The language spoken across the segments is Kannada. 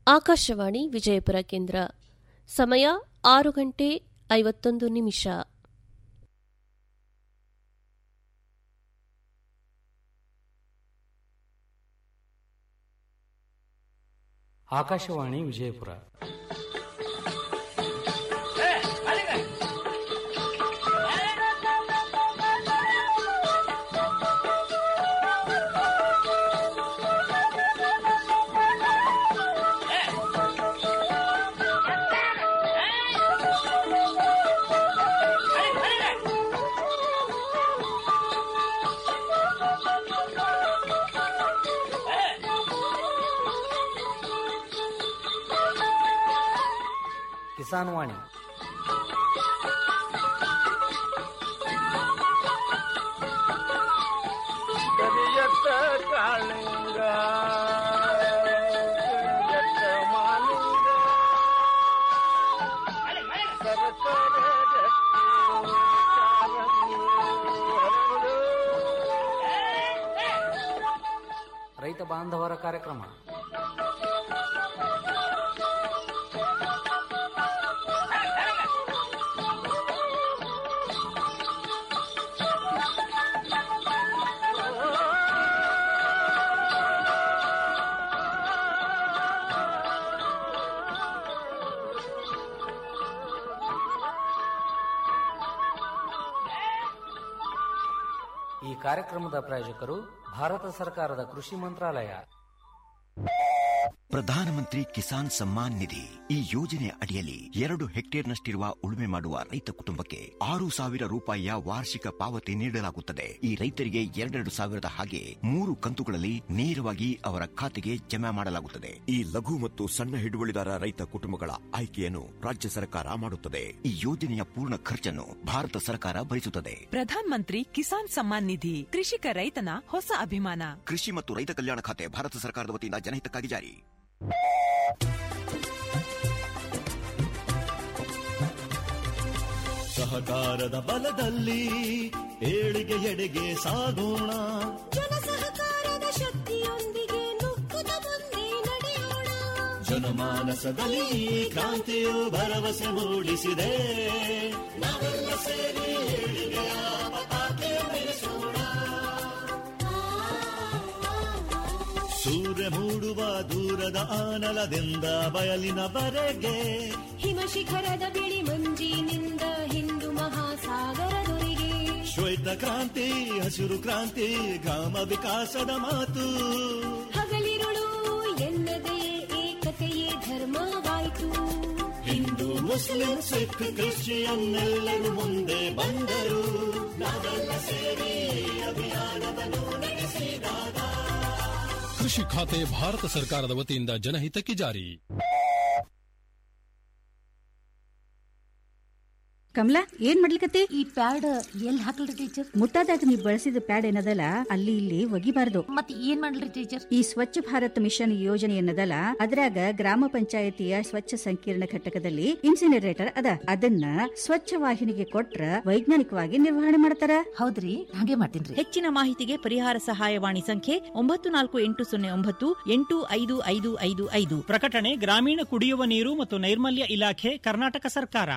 ಆಕಾಶವಾಣಿ ವಿಜಯಪುರ ಕೇಂದ್ರ ಸಮಯ ಆರು ಗಂಟೆ ಐವತ್ತೊಂದು ನಿಮಿಷ ಆಕಾಶವಾಣಿ ವಿಜಯಪುರ ಕಿಸಾನ್ ವಾಣಿ ಕರಿಯತ್ತ ಕಾಳಿಂಗ ಕರಿಯತ್ತ ಮಾಲಿಂಗ ಸರಸರ ಗಟ್ಟಿ ಕಾರಂಗಿ ಹರಡು. ರೈತ ಬಾಂಧವರ ಕಾರ್ಯಕ್ರಮ ಈ ಕಾರ್ಯಕ್ರಮದ ಪ್ರಾಯೋಜಕರು ಭಾರತ ಸರ್ಕಾರದ ಕೃಷಿ ಮಂತ್ರಾಲಯ ಪ್ರಧಾನಮಂತ್ರಿ ಕಿಸಾನ್ ಸಮ್ಮಾನ್ ನಿಧಿ ಈ ಯೋಜನೆ ಅಡಿಯಲ್ಲಿ ಎರಡು ಹೆಕ್ಟೇರ್ನಷ್ಟಿರುವ ಉಳುಮೆ ಮಾಡುವ ರೈತ ಕುಟುಂಬಕ್ಕೆ ಆರು ಸಾವಿರ ರೂಪಾಯಿಯ ವಾರ್ಷಿಕ ಪಾವತಿ ನೀಡಲಾಗುತ್ತದೆ ಈ ರೈತರಿಗೆ ಎರಡೆರಡು ಸಾವಿರದ ಹಾಗೆ ಮೂರು ಕಂತುಗಳಲ್ಲಿ ನೇರವಾಗಿ ಅವರ ಖಾತೆಗೆ ಜಮಾ ಮಾಡಲಾಗುತ್ತದೆ ಈ ಲಘು ಮತ್ತು ಸಣ್ಣ ಹಿಡುವಳಿದಾರ ರೈತ ಕುಟುಂಬಗಳ ಆಯ್ಕೆಯನ್ನು ರಾಜ್ಯ ಸರ್ಕಾರ ಮಾಡುತ್ತದೆ ಈ ಯೋಜನೆಯ ಪೂರ್ಣ ಖರ್ಚನ್ನು ಭಾರತ ಸರ್ಕಾರ ಭರಿಸುತ್ತದೆ ಪ್ರಧಾನ್ ಮಂತ್ರಿ ಕಿಸಾನ್ ಸಮ್ಮಾನ್ ನಿಧಿ ಕೃಷಿಕ ರೈತನ ಹೊಸ ಅಭಿಮಾನ ಕೃಷಿ ಮತ್ತು ರೈತ ಕಲ್ಯಾಣ ಖಾತೆ ಭಾರತ ಸರ್ಕಾರದ ವತಿಯಿಂದ ಜನಹಿತಕ್ಕಾಗಿ ಜಾರಿ ಸಹಕಾರದ ಬಲದಲ್ಲಿ ಏಳಿಗೆ ಎಡೆಗೆ ಸಾಗೋಣ ಜನ ಸಹಕಾರದ ಶಕ್ತಿಯೊಂದಿಗೆ ನುಗ್ಗುತ್ತ ಮುಂದೆ ನಡೆಯೋಣ ಜನಮಾನಸದಲ್ಲಿ ಈ ಕ್ರಾಂತಿಯು ಭರವಸೆ ಮೂಡಿಸಿದೆ ನಾವೆಲ್ಲ ಸೇರಿ ಏಳಿಗೆಯ ಪತಾಕೆ ಬೆಳೆಸೋಣ ಸೂರ್ಯ ಮೂಡುವ ದೂರದ ಆನಲದಿಂದ ಬಯಲಿನವರೆಗೆ ಹಿಮ ಶಿಖರದ ಬಿಳಿ ಮಂಜಿನಿಂದ ಹಿಂದೂ ಮಹಾಸಾಗರದೊರೆಗೆ ಶ್ವೇತ ಕ್ರಾಂತಿ ಹಸಿರು ಕ್ರಾಂತಿ ಗ್ರಾಮ ವಿಕಾಸದ ಮಾತು ಹಗಲಿರುಳು ಎನ್ನದೇ ಏಕತೆಯೇ ಧರ್ಮವಾಯಿತು ಹಿಂದೂ ಮುಸ್ಲಿಂ ಸಿಖ್ ಕ್ರಿಶ್ಚಿಯನ್ ಎಲ್ಲರೂ ಮುಂದೆ ಬಂದರು ನಾವೆಲ್ಲ ಸೇರಿ ಅಭಿಯಾನವನ್ನು ನಡೆಸಿದಾಗ ಕೃಷಿ ಖಾತೆ ಭಾರತ ಸರ್ಕಾರದ ವತಿಯಿಂದ ಜನಹಿತಕ್ಕೆ ಜಾರಿ ಕಮಲಾ ಏನ್ ಮಾಡ್ಲಿಕತ್ತಿ ಈ ಪ್ಯಾಡ್ ಎಲ್ಲಿ ಹಾಕಲ್ರಿ ಟೀಚರ್ ಮುಟ್ಟಾದಾಗ ನೀ ಬಳಸಿದ ಪ್ಯಾಡ್ ಏನದಲ್ಲ ಅಲ್ಲಿ ಇಲ್ಲಿ ಒಗಿಬಾರ್ದು ಮತ್ ಏನ್ ಮಾಡ್ಲಿ ಟೀಚರ್ ಈ ಸ್ವಚ್ಛ ಭಾರತ್ ಮಿಷನ್ ಯೋಜನೆ ಏನದಲ್ಲ ಅದ್ರಾಗ ಗ್ರಾಮ ಪಂಚಾಯತಿಯ ಸ್ವಚ್ಛ ಸಂಕೀರ್ಣ ಘಟಕದಲ್ಲಿ ಇನ್ಸಿನರೇಟರ್ ಅದ ಅದನ್ನ ಸ್ವಚ್ಛ ವಾಹಿನಿಗೆ ಕೊಟ್ರ ವೈಜ್ಞಾನಿಕವಾಗಿ ನಿರ್ವಹಣೆ ಮಾಡ್ತಾರ ಹೌದ್ರಿ ಹಾಗೆ ಮಾಡ್ತೀನ್ರಿ ಹೆಚ್ಚಿನ ಮಾಹಿತಿಗೆ ಪರಿಹಾರ ಸಹಾಯವಾಣಿ ಸಂಖ್ಯೆ ಒಂಬತ್ತು ನಾಲ್ಕು ಎಂಟು ಸೊನ್ನೆ ಒಂಬತ್ತು ಎಂಟು ಐದು ಐದು ಐದು ಐದು ಪ್ರಕಟಣೆ ಗ್ರಾಮೀಣ ಕುಡಿಯುವ ನೀರು ಮತ್ತು ನೈರ್ಮಲ್ಯ ಇಲಾಖೆ ಕರ್ನಾಟಕ ಸರ್ಕಾರ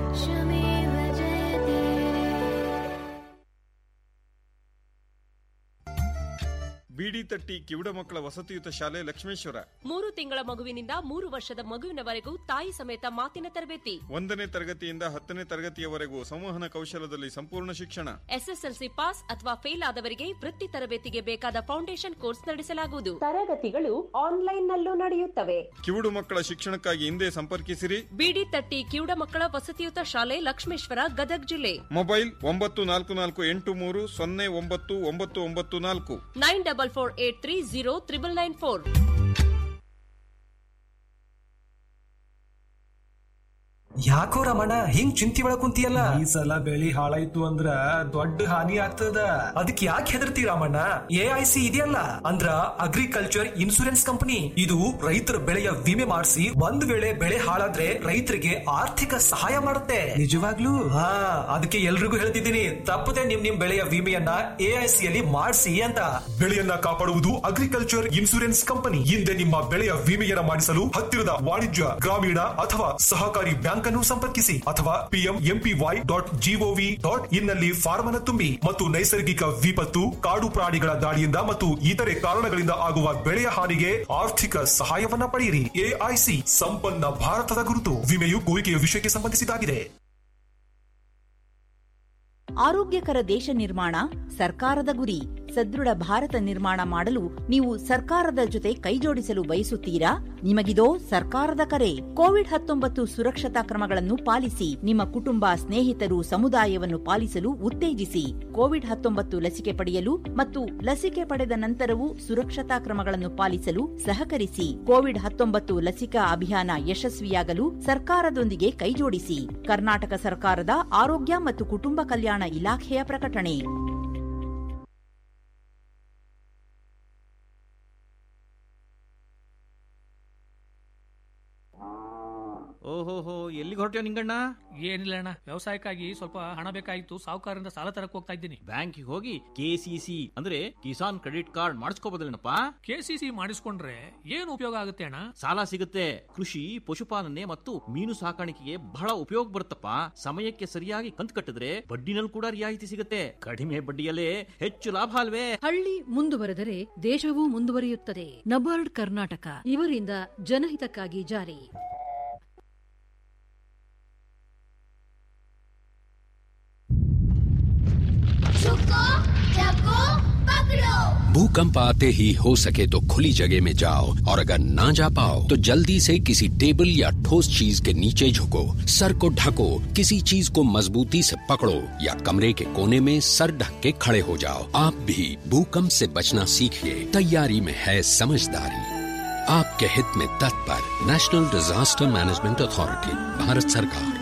ಬಿಡಿ ತಟ್ಟಿ ಕಿವುಡ ಮಕ್ಕಳ ವಸತಿಯುತ ಶಾಲೆ ಲಕ್ಷ್ಮೇಶ್ವರ ಮೂರು ತಿಂಗಳ ಮಗುವಿನಿಂದ ಮೂರು ವರ್ಷದ ಮಗುವಿನವರೆಗೂ ತಾಯಿ ಸಮೇತ ಮಾತಿನ ತರಬೇತಿ ಒಂದನೇ ತರಗತಿಯಿಂದ ಹತ್ತನೇ ತರಗತಿಯವರೆಗೂ ಸಂವಹನ ಕೌಶಲದಲ್ಲಿ ಸಂಪೂರ್ಣ ಶಿಕ್ಷಣ ಎಸ್ಎಸ್ಎಲ್ಸಿ ಪಾಸ್ ಅಥವಾ ಫೇಲ್ ಆದವರಿಗೆ ವೃತ್ತಿ ತರಬೇತಿಗೆ ಬೇಕಾದ ಫೌಂಡೇಶನ್ ಕೋರ್ಸ್ ನಡೆಸಲಾಗುವುದು ತರಗತಿಗಳು ಆನ್ಲೈನ್ ನಲ್ಲೂ ನಡೆಯುತ್ತವೆ ಕಿವುಡು ಮಕ್ಕಳ ಶಿಕ್ಷಣಕ್ಕಾಗಿ ಹಿಂದೆ ಸಂಪರ್ಕಿಸಿರಿ ಬಿಡಿ ತಟ್ಟಿ ಕಿವುಡ ಮಕ್ಕಳ ವಸತಿಯುತ ಶಾಲೆ ಲಕ್ಷ್ಮೇಶ್ವರ ಗದಗ್ ಜಿಲ್ಲೆ ಮೊಬೈಲ್ ಒಂಬತ್ತು ನಾಲ್ಕು ನಾಲ್ಕು ಎಂಟು ಮೂರು ಸೊನ್ನೆ ಒಂಬತ್ತು ಒಂಬತ್ತು ಒಂಬತ್ತು ನಾಲ್ಕು nine double four eight three zero triple nine four ಯಾಕೋ ರಮಣ ಹಿಂಗ್ ಚಿಂತಿ ಒಳಗ್ ಕುಂತಿಯಲ್ಲ ಈ ಸಲ ಬೆಳಿ ಹಾಳಾಯ್ತು ಅಂದ್ರ ದೊಡ್ಡ ಹಾನಿ ಆಗ್ತದ ಅದಕ್ಕೆ ಯಾಕೆ ಹೆದರ್ತಿ ರಾಮಣ್ಣ ಎ ಐ ಸಿ ಇದೆಯಲ್ಲ ಅಂದ್ರ ಅಗ್ರಿಕಲ್ಚರ್ ಇನ್ಸೂರೆನ್ಸ್ ಕಂಪನಿ ಇದು ರೈತರ ಬೆಳೆಯ ವಿಮೆ ಮಾಡಿಸಿ ಒಂದ್ ವೇಳೆ ಬೆಳೆ ಹಾಳಾದ್ರೆ ರೈತರಿಗೆ ಆರ್ಥಿಕ ಸಹಾಯ ಮಾಡುತ್ತೆ ನಿಜವಾಗ್ಲೂ ಹಾ ಅದಕ್ಕೆ ಎಲ್ರಿಗೂ ಹೇಳ್ತಿದ್ದೀನಿ ತಪ್ಪದೆ ನಿಮ್ ನಿಮ್ ಬೆಳೆಯ ವಿಮೆಯನ್ನ ಎ ಐ ಸಿ ಅಲ್ಲಿ ಮಾಡಿಸಿ ಅಂತ ಬೆಳೆಯನ್ನ ಕಾಪಾಡುವುದು ಅಗ್ರಿಕಲ್ಚರ್ ಇನ್ಸೂರೆನ್ಸ್ ಕಂಪನಿ ಹಿಂದೆ ನಿಮ್ಮ ಬೆಳೆಯ ವಿಮೆಯನ್ನ ಮಾಡಿಸಲು ಹತ್ತಿರದ ವಾಣಿಜ್ಯ ಗ್ರಾಮೀಣ ಅಥವಾ ಸಹಕಾರಿ ಬ್ಯಾಂಕ್ ಅನ್ನು ಸಂಪರ್ಕಿಸಿ ಅಥವಾ PM MPY dot GOV dot in ನಲ್ಲಿ ಫಾರ್ಮ್ ಅನ್ನು ತುಂಬಿ ಮತ್ತು ನೈಸರ್ಗಿಕ ವಿಪತ್ತು ಕಾಡು ಪ್ರಾಣಿಗಳ ದಾಳಿಯಿಂದ ಮತ್ತು ಇತರೆ ಕಾರಣಗಳಿಂದ ಆಗುವ ಬೆಳೆಯ ಹಾನಿಗೆ ಆರ್ಥಿಕ ಸಹಾಯವನ್ನ ಪಡೆಯಿರಿ ಎಐಸಿ ಸಂಪನ್ನ ಭಾರತದ ಗುರುತು ವಿಮೆಯು ಕೋರಿಕೆಯ ವಿಷಯಕ್ಕೆ ಸಂಬಂಧಿಸಿದಾಗಿದೆ ಆರೋಗ್ಯಕರ ದೇಶ ನಿರ್ಮಾಣ ಸರ್ಕಾರದ ಗುರಿ ಸದೃಢ ಭಾರತ ನಿರ್ಮಾಣ ಮಾಡಲು ನೀವು ಸರ್ಕಾರದ ಜೊತೆ ಕೈಜೋಡಿಸಲು ಬಯಸುತ್ತೀರಾ ನಿಮಗಿದೋ ಸರ್ಕಾರದ ಕರೆ ಕೋವಿಡ್ ಹತ್ತೊಂಬತ್ತು ಸುರಕ್ಷತಾ ಕ್ರಮಗಳನ್ನು ಪಾಲಿಸಿ ನಿಮ್ಮ ಕುಟುಂಬ ಸ್ನೇಹಿತರು ಸಮುದಾಯವನ್ನು ಪಾಲಿಸಲು ಉತ್ತೇಜಿಸಿ ಕೋವಿಡ್ ಹತ್ತೊಂಬತ್ತು ಲಸಿಕೆ ಪಡೆಯಲು ಮತ್ತು ಲಸಿಕೆ ಪಡೆದ ನಂತರವೂ ಸುರಕ್ಷತಾ ಕ್ರಮಗಳನ್ನು ಪಾಲಿಸಲು ಸಹಕರಿಸಿ ಕೋವಿಡ್ ಹತ್ತೊಂಬತ್ತು ಲಸಿಕಾ ಅಭಿಯಾನ ಯಶಸ್ವಿಯಾಗಲು ಸರ್ಕಾರದೊಂದಿಗೆ ಕೈಜೋಡಿಸಿ ಕರ್ನಾಟಕ ಸರ್ಕಾರದ ಆರೋಗ್ಯ ಮತ್ತು ಕುಟುಂಬ ಕಲ್ಯಾಣ ಇಲಾಖೆಯ ಪ್ರಕಟಣೆ ಓಹೋಹೋ ಎಲ್ಲಿಗೆ ಹೊರಟ್ಯೋ ನಿಂಗಣ್ಣ ಏನಿಲ್ಲ ಅಣ್ಣ ವ್ಯವಸಾಯಕ್ಕಾಗಿ ಸ್ವಲ್ಪ ಹಣ ಬೇಕಾಗಿತ್ತು ಸಾಹುಕಾರರಿಂದ ಸಾಲ ತರಕ್ ಹೋಗ್ತಾ ಇದ್ದೀನಿ ಬ್ಯಾಂಕಿಗೆ ಹೋಗಿ ಕೆಸಿಸಿ ಅಂದ್ರೆ ಕಿಸಾನ್ ಕ್ರೆಡಿಟ್ ಕಾರ್ಡ್ ಮಾಡಿಸ್ಕೋಬೋದಲ್ಲೇನಪ್ಪ ಕೆಸಿಸಿ ಮಾಡಿಸ್ಕೊಂಡ್ರೆ ಏನು ಉಪಯೋಗ ಆಗುತ್ತೆ ಅಣ್ಣ ಸಾಲ ಸಿಗುತ್ತೆ ಕೃಷಿ ಪಶುಪಾಲನೆ ಮತ್ತು ಮೀನು ಸಾಕಾಣಿಕೆಗೆ ಬಹಳ ಉಪಯೋಗ ಬರುತ್ತಪ್ಪ ಸಮಯಕ್ಕೆ ಸರಿಯಾಗಿ ಕಂತು ಕಟ್ಟಿದ್ರೆ ಬಡ್ಡಿನಲ್ಲಿ ಕೂಡ ರಿಯಾಯಿತಿ ಸಿಗುತ್ತೆ ಕಡಿಮೆ ಬಡ್ಡಿಯಲ್ಲೇ ಹೆಚ್ಚು ಲಾಭ ಅಲ್ವೇ ಹಳ್ಳಿ ಮುಂದುವರೆದರೆ ದೇಶವೂ ಮುಂದುವರಿಯುತ್ತದೆ ನಬಾರ್ಡ್ ಕರ್ನಾಟಕ ಇವರಿಂದ ಜನಹಿತಕ್ಕಾಗಿ ಜಾರಿ भूकंप आते ही हो सके तो खुली जगह में जाओ और अगर ना जा पाओ तो जल्दी से किसी टेबल या ठोस चीज के नीचे झुको सर को ढको किसी चीज को मजबूती से पकड़ो या कमरे के कोने में सर ढक के खड़े हो जाओ आप भी भूकंप से बचना सीखिए तैयारी में है समझदारी आपके हित में तत्पर national disaster management authority Bharat सरकार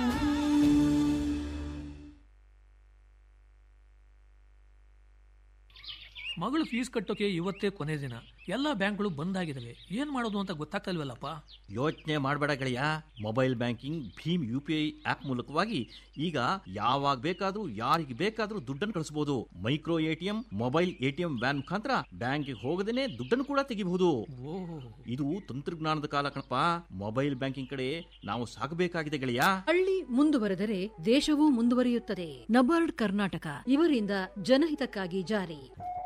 ಮಗಳು ಫೀಸ್ ಕಟ್ಟೋಕೆ ಇವತ್ತೇ ಕೊನೆ ದಿನ ಎಲ್ಲಾ ಬ್ಯಾಂಕ್ಗಳು ಬಂದ್ ಆಗಿದಾವೆ ಏನ್ ಮಾಡೋದು ಅಂತ ಗೊತ್ತಾಗ್ತಲ್ವಲ್ಲಪ್ಪ ಯೋಚನೆ ಮಾಡಬೇಡ ಗೆಳೆಯ mobile banking Bhim U P I app ಮೂಲಕವಾಗಿ ಈಗ ಯಾವಾಗ ಬೇಕಾದ್ರೂ ಯಾರಿಗೆ ಬೇಕಾದ್ರೂ ದುಡ್ಡನ್ನು ಕಳಿಸಬಹುದು micro ATM mobile ATM van ಮುಖಾಂತರ ಬ್ಯಾಂಕಿಗೆ ಹೋಗದೇನೆ ದುಡ್ಡನ್ನು ಕೂಡ ತೆಗಿಬಹುದು ಇದು ತಂತ್ರಜ್ಞಾನದ ಕಾಲ ಕಣಪ್ಪ ಮೊಬೈಲ್ ಬ್ಯಾಂಕಿಂಗ್ ಕಡೆ ನಾವು ಸಾಗಬೇಕಾಗಿದೆ ಗೆಳೆಯ ಹಳ್ಳಿ ಮುಂದುವರೆದರೆ ದೇಶವೂ ಮುಂದುವರಿಯುತ್ತದೆ ನಬಾರ್ಡ್ ಕರ್ನಾಟಕ ಇವರಿಂದ ಜನಹಿತಕ್ಕಾಗಿ ಜಾರಿ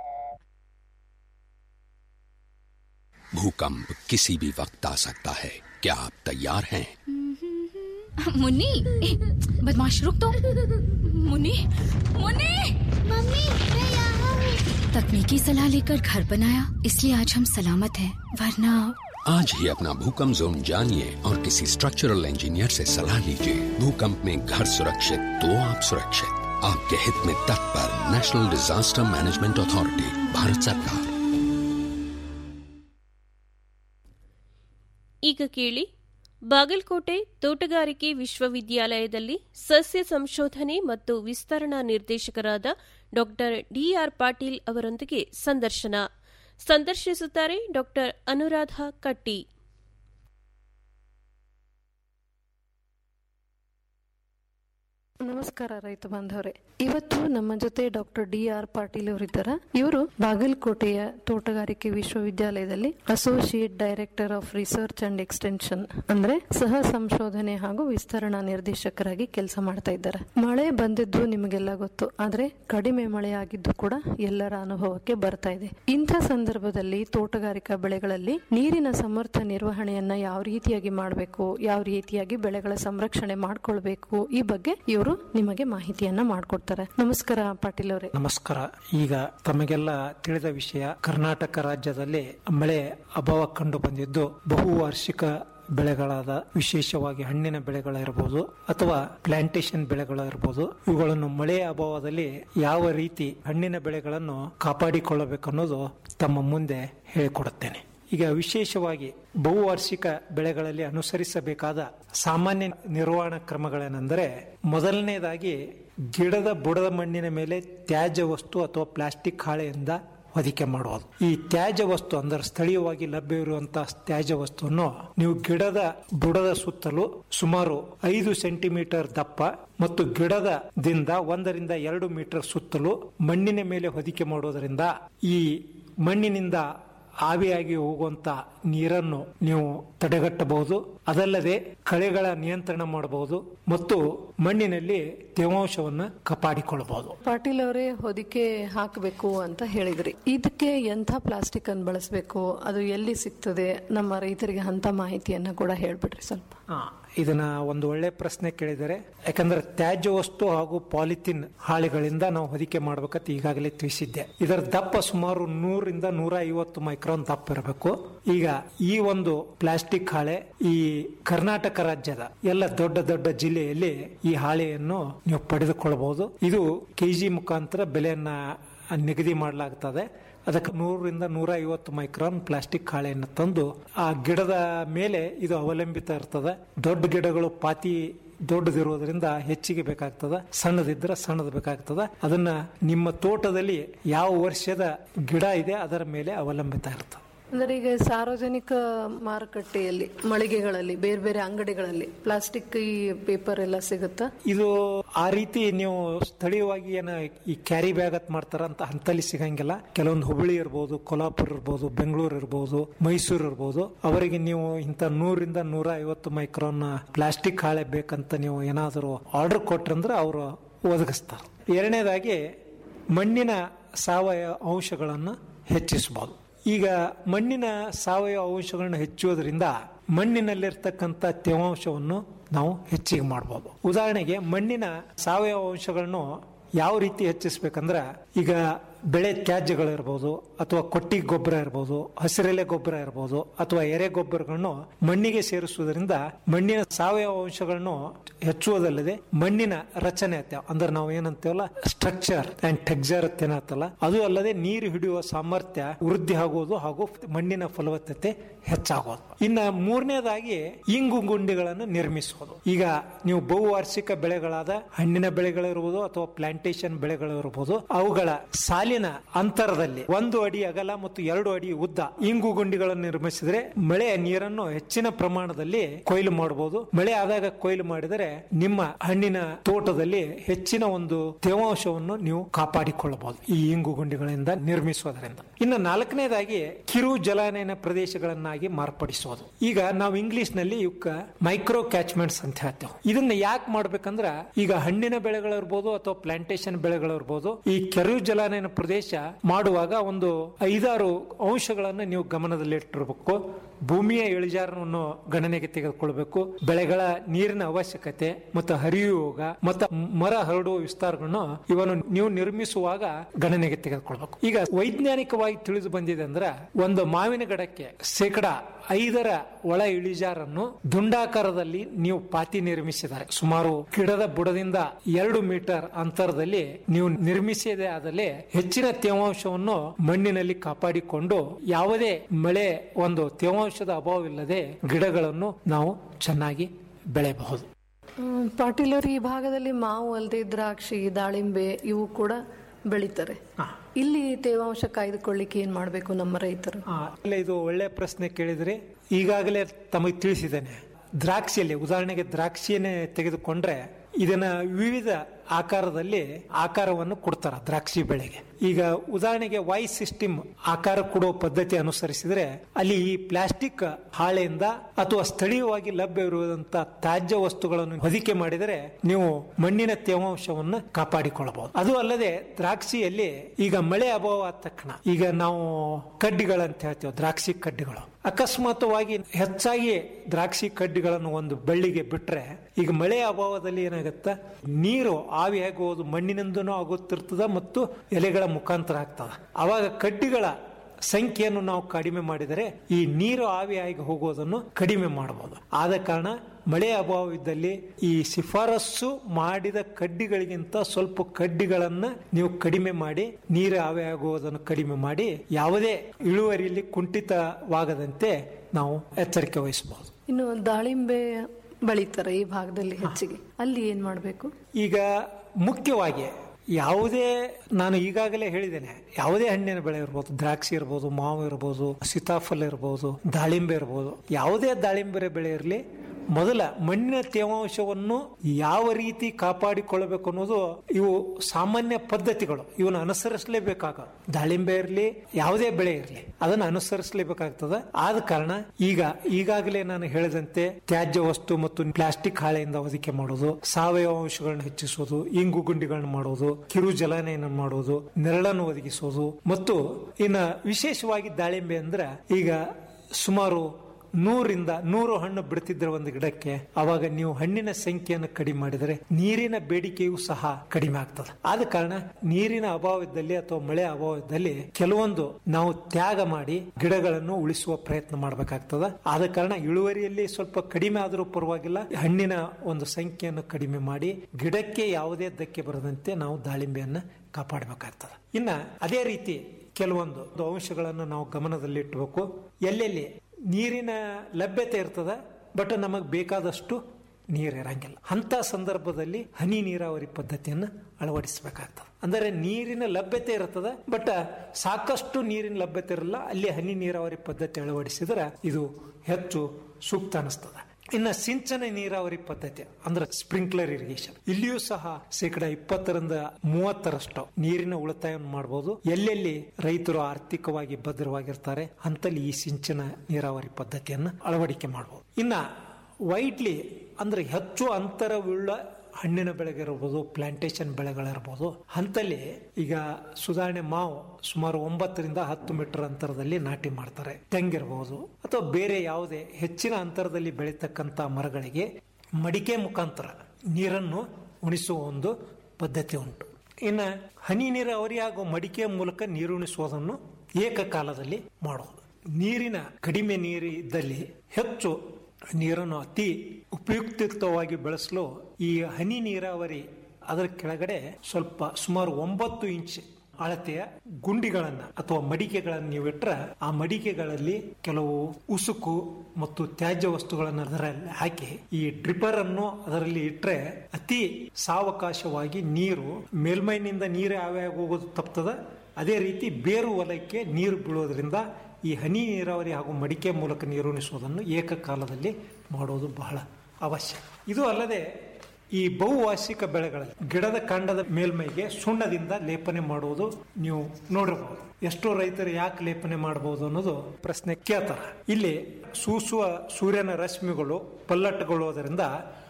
भूकंप किसी भी वक्त आ सकता है क्या आप तैयार हैं मुन्नी बदमाश रुक तो मुन्नी मुन्नी मम्मी मैं यहाँ हूँ तकनीकी सलाह लेकर घर बनाया इसलिए आज हम सलामत हैं वरना आज ही अपना भूकंप जोन जानिए और किसी स्ट्रक्चरल इंजीनियर से सलाह लीजिए भूकंप में घर सुरक्षित तो आप सुरक्षित आपके हित में तत्पर national disaster management authority Bharat सरकार ಈಗ ಕೇಳಿ ಬಾಗಲಕೋಟೆ ತೋಟಗಾರಿಕೆ ವಿಶ್ವವಿದ್ಯಾಲಯದಲ್ಲಿ ಸಸ್ಯ ಸಂಶೋಧನೆ ಮತ್ತು ವಿಸ್ತರಣಾ ನಿರ್ದೇಶಕರಾದ ಡಾ ಡಿಆರ್ ಪಾಟೀಲ್ ಅವರೊಂದಿಗೆ ಸಂದರ್ಶನ ಸಂದರ್ಶಿಸುತ್ತಾರೆ ಡಾ ಅನುರಾಧ ಕಟ್ಟಿ ನಮಸ್ಕಾರ ರೈತ ಬಾಂಧವರೇ ಇವತ್ತು ನಮ್ಮ ಜೊತೆ ಡಾಕ್ಟರ್ ಡಿ ಆರ್ ಪಾಟೀಲ್ ಅವರಿದ್ದಾರೆ ಇವರು ಬಾಗಲಕೋಟೆಯ ತೋಟಗಾರಿಕೆ ವಿಶ್ವವಿದ್ಯಾಲಯದಲ್ಲಿ associate director of research and extension ಅಂದ್ರೆ ಸಹ ಸಂಶೋಧನೆ ಹಾಗೂ ವಿಸ್ತರಣಾ ನಿರ್ದೇಶಕರಾಗಿ ಕೆಲಸ ಮಾಡ್ತಾ ಇದ್ದಾರೆ ಮಳೆ ಬಂದಿದ್ದು ನಿಮಗೆಲ್ಲ ಗೊತ್ತು ಆದ್ರೆ ಕಡಿಮೆ ಮಳೆ ಆಗಿದ್ದು ಕೂಡ ಎಲ್ಲರ ಅನುಭವಕ್ಕೆ ಬರ್ತಾ ಇದೆ ಇಂಥ ಸಂದರ್ಭದಲ್ಲಿ ತೋಟಗಾರಿಕಾ ಬೆಳೆಗಳಲ್ಲಿ ನೀರಿನ ಸಮರ್ಥ ನಿರ್ವಹಣೆಯನ್ನ ಯಾವ ರೀತಿಯಾಗಿ ಮಾಡಬೇಕು ಯಾವ ರೀತಿಯಾಗಿ ಬೆಳೆಗಳ ಸಂರಕ್ಷಣೆ ಮಾಡ್ಕೊಳ್ಬೇಕು ಈ ಬಗ್ಗೆ ಇವರು ನಿಮಗೆ ಮಾಹಿತಿಯನ್ನ ಮಾಡಿಕೊಡ್ತಾರೆ ನಮಸ್ಕಾರ ಪಾಟೀಲ್ ಅವರೇ ನಮಸ್ಕಾರ ಈಗ ತಮಗೆಲ್ಲ ತಿಳಿದ ವಿಷಯ ಕರ್ನಾಟಕ ರಾಜ್ಯದಲ್ಲಿ ಮಳೆ ಅಭಾವ ಕಂಡು ಬಂದಿದ್ದು ಬಹುವಾರ್ಷಿಕ ಬೆಳೆಗಳಾದ ವಿಶೇಷವಾಗಿ ಹಣ್ಣಿನ ಬೆಳೆಗಳಿರಬಹುದು ಅಥವಾ ಪ್ಲಾಂಟೇಶನ್ ಬೆಳೆಗಳಿರಬಹುದು ಇವುಗಳನ್ನು ಮಳೆಯ ಅಭಾವದಲ್ಲಿ ಯಾವ ರೀತಿ ಹಣ್ಣಿನ ಬೆಳೆಗಳನ್ನು ಕಾಪಾಡಿಕೊಳ್ಳಬೇಕನ್ನೋದು ತಮ್ಮ ಮುಂದೆ ಹೇಳಿಕೊಡುತ್ತೇನೆ ಈಗ ವಿಶೇಷವಾಗಿ ಬಹುವಾರ್ಷಿಕ ಬೆಳೆಗಳಲ್ಲಿ ಅನುಸರಿಸಬೇಕಾದ ಸಾಮಾನ್ಯ ನಿರ್ವಹಣಾ ಕ್ರಮಗಳೇನೆಂದರೆ ಮೊದಲನೇದಾಗಿ ಗಿಡದ ಬುಡದ ಮಣ್ಣಿನ ಮೇಲೆ ತ್ಯಾಜ್ಯ ವಸ್ತು ಅಥವಾ ಪ್ಲಾಸ್ಟಿಕ್ ಹಾಳೆಯಿಂದ ಹೊದಿಕೆ ಮಾಡುವುದು ಈ ತ್ಯಾಜ್ಯ ವಸ್ತು ಅಂದರೆ ಸ್ಥಳೀಯವಾಗಿ ಲಭ್ಯವಿರುವಂತಹ ತ್ಯಾಜ್ಯ ವಸ್ತುವನ್ನು ನೀವು ಗಿಡದ ಬುಡದ ಸುತ್ತಲೂ ಸುಮಾರು ಐದು ಸೆಂಟಿಮೀಟರ್ ದಪ್ಪ ಮತ್ತು ಗಿಡದ ದಿಂದ ಒಂದರಿಂದ ಎರಡು ಮೀಟರ್ ಸುತ್ತಲೂ ಮಣ್ಣಿನ ಮೇಲೆ ಹೊದಿಕೆ ಮಾಡುವುದರಿಂದ ಈ ಮಣ್ಣಿನಿಂದ ಆವಿಯಾಗಿ ಹೋಗುವಂತ ನೀರನ್ನು ನೀವು ತಡೆಗಟ್ಟಬಹುದು ಅದಲ್ಲದೆ ಕಳೆಗಳ ನಿಯಂತ್ರಣ ಮಾಡಬಹುದು ಮತ್ತು ಮಣ್ಣಿನಲ್ಲಿ ತೇವಾಂಶವನ್ನು ಕಾಪಾಡಿಕೊಳ್ಳಬಹುದು ಪಾಟೀಲ್ ಅವರೇ ಹೊದಿಕೆ ಹಾಕಬೇಕು ಅಂತ ಹೇಳಿದ್ರಿ ಇದಕ್ಕೆ ಎಂಥ ಪ್ಲಾಸ್ಟಿಕ್ ಅನ್ನು ಬಳಸಬೇಕು ಅದು ಎಲ್ಲಿ ಸಿಗ್ತದೆ ನಮ್ಮ ರೈತರಿಗೆ ಅಂತ ಮಾಹಿತಿಯನ್ನ ಕೂಡ ಹೇಳ್ಬಿಡ್ರಿ ಸ್ವಲ್ಪ ಆ, ಇದನ್ನ ಒಂದು ಒಳ್ಳೆ ಪ್ರಶ್ನೆ ಕೇಳಿದರೆ ಯಾಕಂದ್ರೆ ತ್ಯಾಜ್ಯ ವಸ್ತು ಹಾಗೂ ಪಾಲಿಥಿನ್ ಹಾಳೆಗಳಿಂದ ನಾವು ಹೊದಿಕೆ ಮಾಡ್ಬೇಕಂತ ಈಗಾಗಲೇ ತಿಳಿಸಿದ್ದೆ ಇದರ ದಪ್ಪ ಸುಮಾರು ನೂರಿಂದ ನೂರ ಐವತ್ತು ಮೈಕ್ರಾನ್ ದಪ್ಪ ಇರಬೇಕು ಈಗ ಈ ಒಂದು ಪ್ಲಾಸ್ಟಿಕ್ ಹಾಳೆ ಈ ಕರ್ನಾಟಕ ರಾಜ್ಯದ ಎಲ್ಲ ದೊಡ್ಡ ದೊಡ್ಡ ಜಿಲ್ಲೆಯಲ್ಲಿ ಈ ಹಾಳೆಯನ್ನು ನೀವು ಪಡೆದುಕೊಳ್ಳಬಹುದು ಇದು ಕೆಜಿ ಮುಖಾಂತರ ಬೆಲೆಯನ್ನ ನಿಗದಿ ಮಾಡಲಾಗ್ತದೆ ಅದಕ್ಕೆ ನೂರರಿಂದ ನೂರ ಐವತ್ತು ಮೈಕ್ರಾನ್ ಪ್ಲಾಸ್ಟಿಕ್ ಹಾಳೆಯನ್ನು ತಂದು ಆ ಗಿಡದ ಮೇಲೆ ಇದು ಅವಲಂಬಿತ ಇರ್ತದೆ ದೊಡ್ಡ ಗಿಡಗಳು ಪಾತಿ ದೊಡ್ಡದಿರುವುದರಿಂದ ಹೆಚ್ಚಿಗೆ ಬೇಕಾಗ್ತದ ಸಣ್ಣದಿದ್ರೆ ಸಣ್ಣದು ಬೇಕಾಗ್ತದ ಅದನ್ನ ನಿಮ್ಮ ತೋಟದಲ್ಲಿ ಯಾವ ವರ್ಷದ ಗಿಡ ಇದೆ ಅದರ ಮೇಲೆ ಅವಲಂಬಿತ ಇರ್ತದೆ ಅಂದ್ರೆ ಈಗ ಸಾರ್ವಜನಿಕ ಮಾರುಕಟ್ಟೆಯಲ್ಲಿ ಮಳಿಗೆಗಳಲ್ಲಿ ಬೇರೆ ಬೇರೆ ಅಂಗಡಿಗಳಲ್ಲಿ ಪ್ಲಾಸ್ಟಿಕ್ ಈ ಪೇಪರ್ ಎಲ್ಲ ಸಿಗುತ್ತಾ ಇದು ಆ ರೀತಿ ನೀವು ಸ್ಥಳೀಯವಾಗಿ ಏನ ಈ ಕ್ಯಾರಿ ಬ್ಯಾಗ್ ಅಂತ ಮಾಡ್ತಾರ ಅಂತ ಅಂತಲ್ಲಿ ಸಿಗಂಗಿಲ್ಲ ಕೆಲವೊಂದು ಹುಬ್ಬಳ್ಳಿ ಇರ್ಬೋದು ಕೊಲ್ಹಾಪುರ ಇರ್ಬೋದು ಬೆಂಗಳೂರು ಇರ್ಬೋದು ಮೈಸೂರು ಇರ್ಬೋದು ಅವರಿಗೆ ನೀವು ಇಂಥ ನೂರಿಂದ ನೂರ ಐವತ್ತು ಮೈಕ್ರಾನ್ ಪ್ಲಾಸ್ಟಿಕ್ ಹಾಳೆ ಬೇಕಂತ ನೀವು ಏನಾದರೂ ಆರ್ಡರ್ ಕೊಟ್ರಂದ್ರೆ ಅವರು ಒದಗಿಸ್ತಾರೆ ಎರಡನೇದಾಗಿ ಮಣ್ಣಿನ ಸಾವಯವ ಅಂಶಗಳನ್ನು ಹೆಚ್ಚಿಸಬಹುದು ಈಗ ಮಣ್ಣಿನ ಸಾವಯವ ಅಂಶಗಳನ್ನು ಹೆಚ್ಚುವುದರಿಂದ ಮಣ್ಣಿನಲ್ಲಿರ್ತಕ್ಕಂಥ ತೇವಾಂಶವನ್ನು ನಾವು ಹೆಚ್ಚಿಗೆ ಮಾಡಬಹುದು ಉದಾಹರಣೆಗೆ ಮಣ್ಣಿನ ಸಾವಯವ ಅಂಶಗಳನ್ನು ಯಾವ ರೀತಿ ಹೆಚ್ಚಿಸ್ಬೇಕಂದ್ರ ಈಗ ಬೆಳೆ ತ್ಯಾಜ್ಯಗಳಿರ್ಬೋದು ಅಥವಾ ಕೊಟ್ಟಿ ಗೊಬ್ಬರ ಇರ್ಬೋದು ಹಸಿರೆಲೆ ಗೊಬ್ಬರ ಇರ್ಬೋದು ಅಥವಾ ಎರೆ ಗೊಬ್ಬರಗಳನ್ನು ಮಣ್ಣಿಗೆ ಸೇರಿಸುವುದರಿಂದ ಮಣ್ಣಿನ ಸಾವಯವ ಅಂಶಗಳನ್ನು ಹೆಚ್ಚುವುದಲ್ಲದೆ ಮಣ್ಣಿನ ರಚನೆ ಅಂತ ಅಂದ್ರೆ ನಾವು ಏನಂತೇವಲ್ಲ ಸ್ಟ್ರಕ್ಚರ್ ಅಂಡ್ ಟೆಕ್ಚರ್ ಅಂತ ಏನತ್ತಲ್ಲ ಅದು ಅಲ್ಲದೆ ನೀರು ಹಿಡಿಯುವ ಸಾಮರ್ಥ್ಯ ವೃದ್ಧಿ ಆಗುವುದು ಹಾಗೂ ಮಣ್ಣಿನ ಫಲವತ್ತತೆ ಹೆಚ್ಚಾಗೋದು ಇನ್ನ ಮೂರನೇದಾಗಿ ಇಂಗು ಗುಂಡಿಗಳನ್ನು ನಿರ್ಮಿಸುವುದು ಈಗ ನೀವು ಬಹುವಾರ್ಷಿಕ ಬೆಳೆಗಳಾದ ಹಣ್ಣಿನ ಬೆಳೆಗಳಿರ್ಬೋದು ಅಥವಾ ಪ್ಲಾಂಟೇಶನ್ ಬೆಳೆಗಳಿರ್ಬೋದು ಅವುಗಳ ಸಾಲಿನ ಅಂತರದಲ್ಲಿ ಒಂದು ಅಡಿ ಅಗಲ ಮತ್ತು ಎರಡು ಅಡಿ ಉದ್ದ ಇಂಗು ಗುಂಡಿಗಳನ್ನು ನಿರ್ಮಿಸಿದ್ರೆ ಮಳೆಯ ನೀರನ್ನು ಹೆಚ್ಚಿನ ಪ್ರಮಾಣದಲ್ಲಿ ಕೊಯ್ಲು ಮಾಡಬಹುದು ಮಳೆ ಆದಾಗ ಕೊಯ್ಲು ಮಾಡಿದರೆ ನಿಮ್ಮ ಹಣ್ಣಿನ ತೋಟದಲ್ಲಿ ಹೆಚ್ಚಿನ ಒಂದು ತೇವಾಂಶವನ್ನು ನೀವು ಕಾಪಾಡಿಕೊಳ್ಳಬಹುದು ಈ ಇಂಗು ಗುಂಡಿಗಳಿಂದ ನಿರ್ಮಿಸುವುದರಿಂದ ಇನ್ನು ನಾಲ್ಕನೇದಾಗಿ ಕಿರು ಜಲಾನಯನ ಪ್ರದೇಶಗಳನ್ನಾಗಿ ಮಾರ್ಪಡಿಸುವುದು ಈಗ ನಾವು ಇಂಗ್ಲಿಷ್ ನಲ್ಲಿ ಇವಕ್ಕ ಮೈಕ್ರೋ ಕ್ಯಾಚ್ಮೆಂಟ್ಸ್ ಅಂತ ಹೇಳ್ತೇವೆ ಇದನ್ನ ಯಾಕೆ ಮಾಡ್ಬೇಕಂದ್ರ ಈಗ ಹಣ್ಣಿನ ಬೆಳೆಗಳಿರ್ಬೋದು ಅಥವಾ ಪ್ಲಾಂಟೇಶನ್ ಬೆಳೆಗಳಿರ್ಬೋದು ಈ ಕೆರು ಜಲಾನಯನ ಪ್ರದೇಶ ಮಾಡುವಾಗ ಒಂದು ಐದಾರು ಅಂಶಗಳನ್ನು ನೀವು ಗಮನದಲ್ಲಿಟ್ಟಿರಬೇಕು ಭೂಮಿಯ ಇಳಿಜಾರವನ್ನು ಗಣನೆಗೆ ತೆಗೆದುಕೊಳ್ಬೇಕು ಬೆಳೆಗಳ ನೀರಿನ ಅವಶ್ಯಕತೆ ಮತ್ತು ಹರಿಯುವಾಗ ಮತ್ತು ಮರ ಹರಡುವ ವಿಸ್ತಾರಗಳನ್ನು ಇವನ್ನು ನೀವು ನಿರ್ಮಿಸುವಾಗ ಗಣನೆಗೆ ತೆಗೆದುಕೊಳ್ಬೇಕು ಈಗ ವೈಜ್ಞಾನಿಕವಾಗಿ ತಿಳಿದು ಬಂದಿದೆ ಅಂದ್ರೆ ಒಂದು ಮಾವಿನ ಗಿಡಕ್ಕೆ ಶೇಕಡ ಐದರ ಒಳ ಇಳಿಜಾರನ್ನು ದುಂಡಾಕಾರದಲ್ಲಿ ನೀವು ಪಾತಿ ನಿರ್ಮಿಸಿದ್ದಾರೆ ಸುಮಾರು ಗಿಡದ ಬುಡದಿಂದ ಎರಡು ಮೀಟರ್ ಅಂತರದಲ್ಲಿ ನೀವು ನಿರ್ಮಿಸಿದೆ ಆದಲ್ಲಿ ಹೆಚ್ಚಿನ ತೇವಾಂಶವನ್ನು ಮಣ್ಣಿನಲ್ಲಿ ಕಾಪಾಡಿಕೊಂಡು ಯಾವುದೇ ಮಳೆ ಒಂದು ತೇವಾಂಶದ ಅಭಾವವಿಲ್ಲದೆ ಗಿಡಗಳನ್ನು ನಾವು ಚೆನ್ನಾಗಿ ಬೆಳೆಯಬಹುದು ಹ್ಮ್, ಪಾಟೀಲ್ ಅವರು ಈ ಭಾಗದಲ್ಲಿ ಮಾವು ಅಲ್ಲದೆ ದ್ರಾಕ್ಷಿ ದಾಳಿಂಬೆ ಇವು ಕೂಡ ಬೆಳಿತಾರೆ ಇಲ್ಲಿ ತೇವಾಂಶ ಕಾಯ್ದುಕೊಳ್ಳಿಕ್ಕೆ ಏನ್ ಮಾಡಬೇಕು ನಮ್ಮ ರೈತರು ಆ, ಇಲ್ಲ ಇದು ಒಳ್ಳೆ ಪ್ರಶ್ನೆ ಕೇಳಿದ್ರಿ ಈಗಾಗಲೇ ತಮಗೆ ತಿಳಿಸಿದ್ದೇನೆ ದ್ರಾಕ್ಷಿಯಲ್ಲಿ ಉದಾಹರಣೆಗೆ ದ್ರಾಕ್ಷಿಯನ್ನೇ ತೆಗೆದುಕೊಂಡ್ರೆ ಇದನ್ನ ವಿವಿಧ ಆಕಾರದಲ್ಲಿ ಆಕಾರವನ್ನು ಕೊಡ್ತಾರ ದ್ರಾಕ್ಷಿ ಬೆಳೆಗೆ ಈಗ ಉದಾಹರಣೆಗೆ ವೈ ಸಿಸ್ಟಮ್ ಆಕಾರ ಕೊಡುವ ಪದ್ಧತಿ ಅನುಸರಿಸಿದ್ರೆ ಅಲ್ಲಿ ಈ ಪ್ಲಾಸ್ಟಿಕ್ ಹಾಳೆಯಿಂದ ಅಥವಾ ಸ್ಥಳೀಯವಾಗಿ ಲಭ್ಯವಿರುವಂತ ತ್ಯಾಜ್ಯ ವಸ್ತುಗಳನ್ನು ಹೊದಿಕೆ ಮಾಡಿದರೆ ನೀವು ಮಣ್ಣಿನ ತೇವಾಂಶವನ್ನು ಕಾಪಾಡಿಕೊಳ್ಳಬಹುದು ಅದು ಅಲ್ಲದೆ ದ್ರಾಕ್ಷಿಯಲ್ಲಿ ಈಗ ಮಳೆ ಅಭಾವ ಆದ ತಕ್ಷಣ ಈಗ ನಾವು ಕಡ್ಡಿಗಳಂತ ಹೇಳ್ತೇವೆ ದ್ರಾಕ್ಷಿ ಕಡ್ಡಿಗಳು ಅಕಸ್ಮಾತ್ವಾಗಿ ಹೆಚ್ಚಾಗಿ ದ್ರಾಕ್ಷಿ ಕಡ್ಡಿಗಳನ್ನು ಒಂದು ಬಳ್ಳಿಗೆ ಬಿಟ್ರೆ ಈಗ ಮಳೆ ಅಭಾವದಲ್ಲಿ ಏನಾಗುತ್ತ ನೀರು ಆವಿಯಾಗಿ ಹೋದು ಮಣ್ಣಿನಿಂದನೂ ಆಗುತ್ತಿರ್ತದ ಮತ್ತು ಎಲೆಗಳ ಮುಖಾಂತರ ಆಗ್ತದ ಅವಾಗ ಕಡ್ಡಿಗಳ ಸಂಖ್ಯೆಯನ್ನು ನಾವು ಕಡಿಮೆ ಮಾಡಿದರೆ ಈ ನೀರು ಆವಿಯಾಗಿ ಹೋಗೋದನ್ನು ಕಡಿಮೆ ಮಾಡಬಹುದು ಆದ ಕಾರಣ ಮಳೆ ಅಭಾವವಿದ್ದಲ್ಲಿ ಈ ಶಿಫಾರಸ್ಸು ಮಾಡಿದ ಕಡ್ಡಿಗಳಿಗಿಂತ ಸ್ವಲ್ಪ ಕಡ್ಡಿಗಳನ್ನ ನೀವು ಕಡಿಮೆ ಮಾಡಿ ನೀರು ಆವಿಯಾಗುವುದನ್ನು ಕಡಿಮೆ ಮಾಡಿ ಯಾವುದೇ ಇಳುವರಿಯಲ್ಲಿ ಕುಂಠಿತವಾಗದಂತೆ ನಾವು ಎಚ್ಚರಿಕೆ ವಹಿಸಬಹುದು ಇನ್ನು ದಾಳಿಂಬೆ ಬೆಳೀತಾರೆ ಈ ಭಾಗದಲ್ಲಿ ಹೆಚ್ಚಿಗೆ ಅಲ್ಲಿ ಏನ್ ಮಾಡಬೇಕು ಈಗ ಮುಖ್ಯವಾಗಿ ಯಾವುದೇ ನಾನು ಈಗಾಗಲೇ ಹೇಳಿದ್ದೇನೆ ಯಾವುದೇ ಹಣ್ಣಿನ ಬೆಳೆ ಇರ್ಬೋದು ದ್ರಾಕ್ಷಿ ಇರ್ಬೋದು ಮಾವು ಇರ್ಬೋದು ಸೀತಾಫಲ ಇರ್ಬೋದು ದಾಳಿಂಬೆ ಇರ್ಬೋದು ಯಾವುದೇ ದಾಳಿಂಬೆ ಬೆಳೆ ಇರಲಿ ಮೊದಲ ಮಣ್ಣಿನ ತೇವಾಂಶವನ್ನು ಯಾವ ರೀತಿ ಕಾಪಾಡಿಕೊಳ್ಳಬೇಕು ಅನ್ನೋದು ಇವು ಸಾಮಾನ್ಯ ಪದ್ಧತಿಗಳು ಇವನ್ನ ಅನುಸರಿಸಲೇಬೇಕಾಗ ದಾಳಿಂಬೆ ಇರಲಿ ಯಾವುದೇ ಬೆಳೆ ಇರಲಿ ಅದನ್ನು ಅನುಸರಿಸಲೇಬೇಕಾಗ್ತದ ಆದ ಕಾರಣ ಈಗ ಈಗಾಗಲೇ ನಾನು ಹೇಳಿದಂತೆ ತ್ಯಾಜ್ಯ ವಸ್ತು ಮತ್ತು ಪ್ಲಾಸ್ಟಿಕ್ ಹಾಳೆಯಿಂದ ಒದಕೆ ಮಾಡೋದು ಸಾವಯವ ಅಂಶಗಳನ್ನು ಹೆಚ್ಚಿಸೋದು ಇಂಗು ಗುಂಡಿಗಳನ್ನು ಮಾಡೋದು ಕಿರು ಜಲನಯನ ಮಾಡೋದು ನೆರಳನ್ನು ಒದಗಿಸೋದು ಮತ್ತು ಇನ್ನ ವಿಶೇಷವಾಗಿ ದಾಳಿಂಬೆ ಅಂದ್ರೆ ಈಗ ಸುಮಾರು ನೂರಿಂದ ನೂರು ಹಣ್ಣು ಬಿಡ್ತಿದ್ರೆ ಒಂದು ಗಿಡಕ್ಕೆ ಅವಾಗ ನೀವು ಹಣ್ಣಿನ ಸಂಖ್ಯೆಯನ್ನು ಕಡಿಮೆ ಮಾಡಿದರೆ ನೀರಿನ ಬೇಡಿಕೆಯೂ ಸಹ ಕಡಿಮೆ ಆಗ್ತದೆ ಆದ ಕಾರಣ ನೀರಿನ ಅಭಾವದಲ್ಲಿ ಅಥವಾ ಮಳೆ ಅಭಾವದಲ್ಲಿ ಕೆಲವೊಂದು ನಾವು ತ್ಯಾಗ ಮಾಡಿ ಗಿಡಗಳನ್ನು ಉಳಿಸುವ ಪ್ರಯತ್ನ ಮಾಡಬೇಕಾಗ್ತದ ಆದ ಕಾರಣ ಇಳುವರಿಯಲ್ಲಿ ಸ್ವಲ್ಪ ಕಡಿಮೆ ಆದರೂ ಪರವಾಗಿಲ್ಲ ಹಣ್ಣಿನ ಒಂದು ಸಂಖ್ಯೆಯನ್ನು ಕಡಿಮೆ ಮಾಡಿ ಗಿಡಕ್ಕೆ ಯಾವುದೇ ಧಕ್ಕೆ ಬರದಂತೆ ನಾವು ದಾಳಿಂಬೆಯನ್ನ ಕಾಪಾಡಬೇಕಾಗ್ತದೆ ಇನ್ನ ಅದೇ ರೀತಿ ಕೆಲವೊಂದು ಅಂಶಗಳನ್ನು ನಾವು ಗಮನದಲ್ಲಿಟ್ಟಬೇಕು ಎಲ್ಲೆಲ್ಲಿ ನೀರಿನ ಲಭ್ಯತೆ ಇರ್ತದ ಬಟ್ ನಮಗೆ ಬೇಕಾದಷ್ಟು ನೀರು ಇರಂಗಿಲ್ಲ ಅಂತ ಸಂದರ್ಭದಲ್ಲಿ ಹನಿ ನೀರಾವರಿ ಪದ್ಧತಿಯನ್ನು ಅಳವಡಿಸಬೇಕಾಗ್ತದೆ ಅಂದರೆ ನೀರಿನ ಲಭ್ಯತೆ ಇರ್ತದ ಬಟ್ ಸಾಕಷ್ಟು ನೀರಿನ ಲಭ್ಯತೆ ಇರಲ್ಲ ಅಲ್ಲಿ ಹನಿ ನೀರಾವರಿ ಪದ್ಧತಿ ಅಳವಡಿಸಿದ್ರೆ ಇದು ಹೆಚ್ಚು ಸೂಕ್ತ ಅನಿಸ್ತದೆ ಇನ್ನ ಸಿಂಚನ ನೀರಾವರಿ ಪದ್ಧತಿ ಅಂದ್ರೆ ಸ್ಪ್ರಿಂಕ್ಲರ್ ಇರಿಗೇಷನ್ ಇಲ್ಲಿಯೂ ಸಹ ಶೇಕಡ ಇಪ್ಪತ್ತರಿಂದ ಮೂವತ್ತರಷ್ಟು ನೀರಿನ ಉಳಿತಾಯವನ್ನು ಮಾಡಬಹುದು ಎಲ್ಲೆಲ್ಲಿ ರೈತರು ಆರ್ಥಿಕವಾಗಿ ಭದ್ರವಾಗಿರ್ತಾರೆ ಅಂತಲ್ಲಿ ಈ ಸಿಂಚನ ನೀರಾವರಿ ಪದ್ಧತಿಯನ್ನು ಅಳವಡಿಕೆ ಮಾಡಬಹುದು ಇನ್ನ ವೈಡ್ಲಿ ಅಂದ್ರೆ ಹೆಚ್ಚು ಅಂತರವುಳ್ಳ ಹಣ್ಣಿನ ಬೆಳೆಗಿರ್ಬೋದು ಪ್ಲಾಂಟೇಶನ್ ಬೆಳೆಗಳಿರ್ಬೋದು ಅಂತಲ್ಲಿ ಈಗ ಸುಧಾರಣೆ ಮಾವು ಸುಮಾರು ಒಂಬತ್ತರಿಂದ ಹತ್ತು ಮೀಟರ್ ಅಂತರದಲ್ಲಿ ನಾಟಿ ಮಾಡ್ತಾರೆ ತೆಂಗಿರ್ಬೋದು ಅಥವಾ ಬೇರೆ ಯಾವುದೇ ಹೆಚ್ಚಿನ ಅಂತರದಲ್ಲಿ ಬೆಳೀತಕ್ಕಂತ ಮರಗಳಿಗೆ ಮಡಿಕೆ ಮುಖಾಂತರ ನೀರನ್ನು ಉಣಿಸುವ ಒಂದು ಪದ್ಧತಿ ಉಂಟು ಇನ್ನು ಹನಿ ನೀರಾವರಿ ಹಾಗೂ ಮಡಿಕೆ ಮೂಲಕ ನೀರುಣಿಸುವುದನ್ನು ಏಕಕಾಲದಲ್ಲಿ ಮಾಡುವುದು ನೀರಿನ ಕಡಿಮೆ ನೀರು ಇದ್ದಲ್ಲಿ ಹೆಚ್ಚು ನೀರನ್ನು ಅತಿ ಉಪಯುಕ್ತವಾಗಿ ಬೆಳೆಸಲು ಈ ಹನಿ ನೀರಾವರಿ ಅದರ ಕೆಳಗಡೆ ಸ್ವಲ್ಪ ಸುಮಾರು ಒಂಬತ್ತು ಇಂಚ್ ಅಳತೆಯ ಗುಂಡಿಗಳನ್ನ ಅಥವಾ ಮಡಿಕೆಗಳನ್ನು ನೀವು ಇಟ್ಟರೆ ಆ ಮಡಿಕೆಗಳಲ್ಲಿ ಕೆಲವು ಉಸುಕು ಮತ್ತು ತ್ಯಾಜ್ಯ ವಸ್ತುಗಳನ್ನು ಅದರಲ್ಲಿ ಹಾಕಿ ಈ ಡ್ರಿಪರ್ ಅನ್ನು ಅದರಲ್ಲಿ ಇಟ್ಟರೆ ಅತಿ ಸಾವಕಾಶವಾಗಿ ನೀರು ಮೇಲ್ಮೈನಿಂದ ನೀರು ಯಾವ್ಯಾವ ಹೋಗೋದು ತಪ್ತದ ಅದೇ ರೀತಿ ಬೇರು ವಲಯಕ್ಕೆ ನೀರು ಬೀಳೋದ್ರಿಂದ ಈ ಹನಿ ನೀರಾವರಿ ಹಾಗೂ ಮಡಿಕೆ ಮೂಲಕ ನೀರುಣಿಸುವುದನ್ನು ಏಕಕಾಲದಲ್ಲಿ ಮಾಡುವುದು ಬಹಳ ಅವಶ್ಯ ಇದು ಅಲ್ಲದೆ ಈ ಬಹುವಾರ್ಷಿಕ ಬೆಳೆಗಳಲ್ಲಿ ಗಿಡದ ಕಾಂಡದ ಮೇಲ್ಮೈಗೆ ಸುಣ್ಣದಿಂದ ಲೇಪನೆ ಮಾಡುವುದು ನೀವು ನೋಡಿರಬಹುದು ಎಷ್ಟೋ ರೈತರು ಯಾಕೆ ಲೇಪನೆ ಮಾಡಬಹುದು ಅನ್ನೋದು ಪ್ರಶ್ನೆ ಕೇಳ್ತಾರ ಇಲ್ಲಿ ಸೂಸುವ ಸೂರ್ಯನ ರಶ್ಮಿಗಳು ಪಲ್ಲಟ್ಟಗೊಳ್ಳುವುದರಿಂದ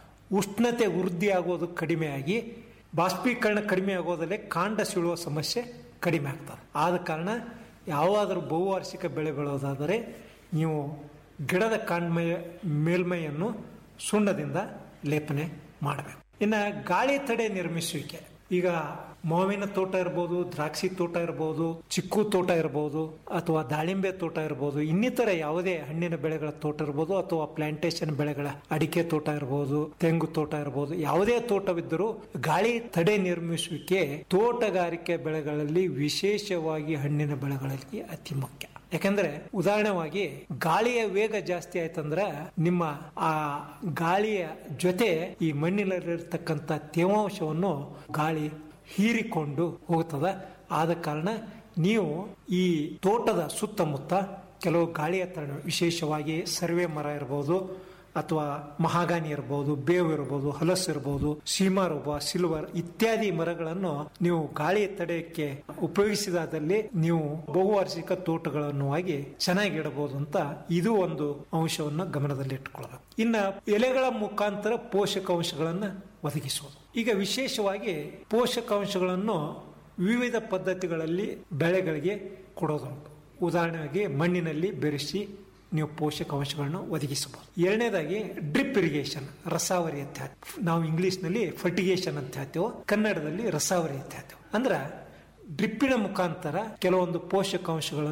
ಉಷ್ಣತೆ ವೃದ್ಧಿ ಆಗೋದು ಕಡಿಮೆಯಾಗಿ ಬಾಷ್ಪೀಕರಣ ಕಡಿಮೆ ಆಗೋದಲ್ಲೇ ಕಾಂಡ ಸೀಳುವ ಸಮಸ್ಯೆ ಕಡಿಮೆ ಆಗ್ತದೆ ಆದ ಕಾರಣ ಯಾವುದಾದ್ರೂ ಬಹುವಾರ್ಷಿಕ ಬೆಳೆ ಬೆಳೆಯೋದಾದರೆ ನೀವು ಗಿಡದ ಕಾಂಡ್ಮಯ ಮೇಲ್ಮೈಯನ್ನು ಸುಣ್ಣದಿಂದ ಲೇಪನೆ ಮಾಡಬೇಕು ಇನ್ನು ಗಾಳಿ ತಡೆ ನಿರ್ಮಿಸುವಿಕೆ ಈಗ ಮಾವಿನ ತೋಟ ಇರ್ಬೋದು ದ್ರಾಕ್ಷಿ ತೋಟ ಇರ್ಬೋದು ಚಿಕ್ಕು ತೋಟ ಇರ್ಬೋದು ಅಥವಾ ದಾಳಿಂಬೆ ತೋಟ ಇರ್ಬೋದು ಇನ್ನಿತರ ಯಾವುದೇ ಹಣ್ಣಿನ ಬೆಳೆಗಳ ತೋಟ ಇರ್ಬೋದು ಅಥವಾ ಪ್ಲಾಂಟೇಶನ್ ಬೆಳೆಗಳ ಅಡಿಕೆ ತೋಟ ಇರ್ಬೋದು ತೆಂಗು ತೋಟ ಇರ್ಬೋದು ಯಾವುದೇ ತೋಟವಿದ್ದರೂ ಗಾಳಿ ತಡೆ ನಿರ್ಮಿಸುವಿಕೆ ತೋಟಗಾರಿಕೆ ಬೆಳೆಗಳಲ್ಲಿ ವಿಶೇಷವಾಗಿ ಹಣ್ಣಿನ ಬೆಳೆಗಳಲ್ಲಿ ಅತಿ ಮುಖ್ಯ ಯಾಕಂದ್ರೆ ಉದಾಹರಣೆವಾಗಿ ಗಾಳಿಯ ವೇಗ ಜಾಸ್ತಿ ಆಯ್ತಂದ್ರ ನಿಮ್ಮ ಆ ಗಾಳಿಯ ಜೊತೆ ಈ ಮಣ್ಣಿನಲ್ಲಿರ್ತಕ್ಕಂಥ ತೇವಾಂಶವನ್ನು ಗಾಳಿ ಹೀರಿಕೊಂಡು ಹೋಗ್ತದ ಆದ ಕಾರಣ ನೀವು ಈ ತೋಟದ ಸುತ್ತಮುತ್ತ ಕೆಲವು ಗಾಳಿಯ ತರಣ ವಿಶೇಷವಾಗಿ ಸರ್ವೆ ಮರ ಇರಬಹುದು ಅಥವಾ ಮಹಾಗಾನಿ ಇರಬಹುದು ಬೇವು ಇರಬಹುದು ಹಲಸು ಇರಬಹುದು ಸೀಮಾರೂಪ ಸಿಲ್ವರ್ ಇತ್ಯಾದಿ ಮರಗಳನ್ನು ನೀವು ಗಾಳಿ ತಡೆಯಕ್ಕೆ ಉಪಯೋಗಿಸಿದಲ್ಲಿ ನೀವು ಬಹುವಾರ್ಷಿಕ ತೋಟಗಳನ್ನು ಆಗಿ ಚೆನ್ನಾಗಿ ಇಡಬಹುದು ಅಂತ ಇದು ಒಂದು ಅಂಶವನ್ನು ಗಮನದಲ್ಲಿಟ್ಟುಕೊಳ್ಳಬೇಕು ಇನ್ನ ಎಲೆಗಳ ಮುಖಾಂತರ ಪೋಷಕಾಂಶಗಳನ್ನ ಒದಗಿಸುವುದು ಈಗ ವಿಶೇಷವಾಗಿ ಪೋಷಕಾಂಶಗಳನ್ನು ವಿವಿಧ ಪದ್ಧತಿಗಳಲ್ಲಿ ಬೆಳೆಗಳಿಗೆ ಕೊಡೋದುಂಟು ಉದಾಹರಣೆಗೆ ಮಣ್ಣಿನಲ್ಲಿ ಬೆರೆಸಿ ನೀವು ಪೋಷಕಾಂಶಗಳನ್ನು ಒದಗಿಸಬಹುದು ಎರಡನೇದಾಗಿ ಡ್ರಿಪ್ ಇರಿಗೇಷನ್ ರಸಾವರಿ ಅಂತ ಹೇಳ್ತೀವಿ ನಾವು ಇಂಗ್ಲಿಷ್ನಲ್ಲಿ ಫರ್ಟಿಗೇಷನ್ ಅಂತ ಹೇಳ್ತೇವೆ ಕನ್ನಡದಲ್ಲಿ ರಸಾವರಿ ಅಂತ ಹೇಳ್ತೇವೆ ಅಂದ್ರ ಡ್ರಿಪ್ಪಿನ ಮುಖಾಂತರ ಕೆಲವೊಂದು ಪೋಷಕಾಂಶಗಳನ್ನು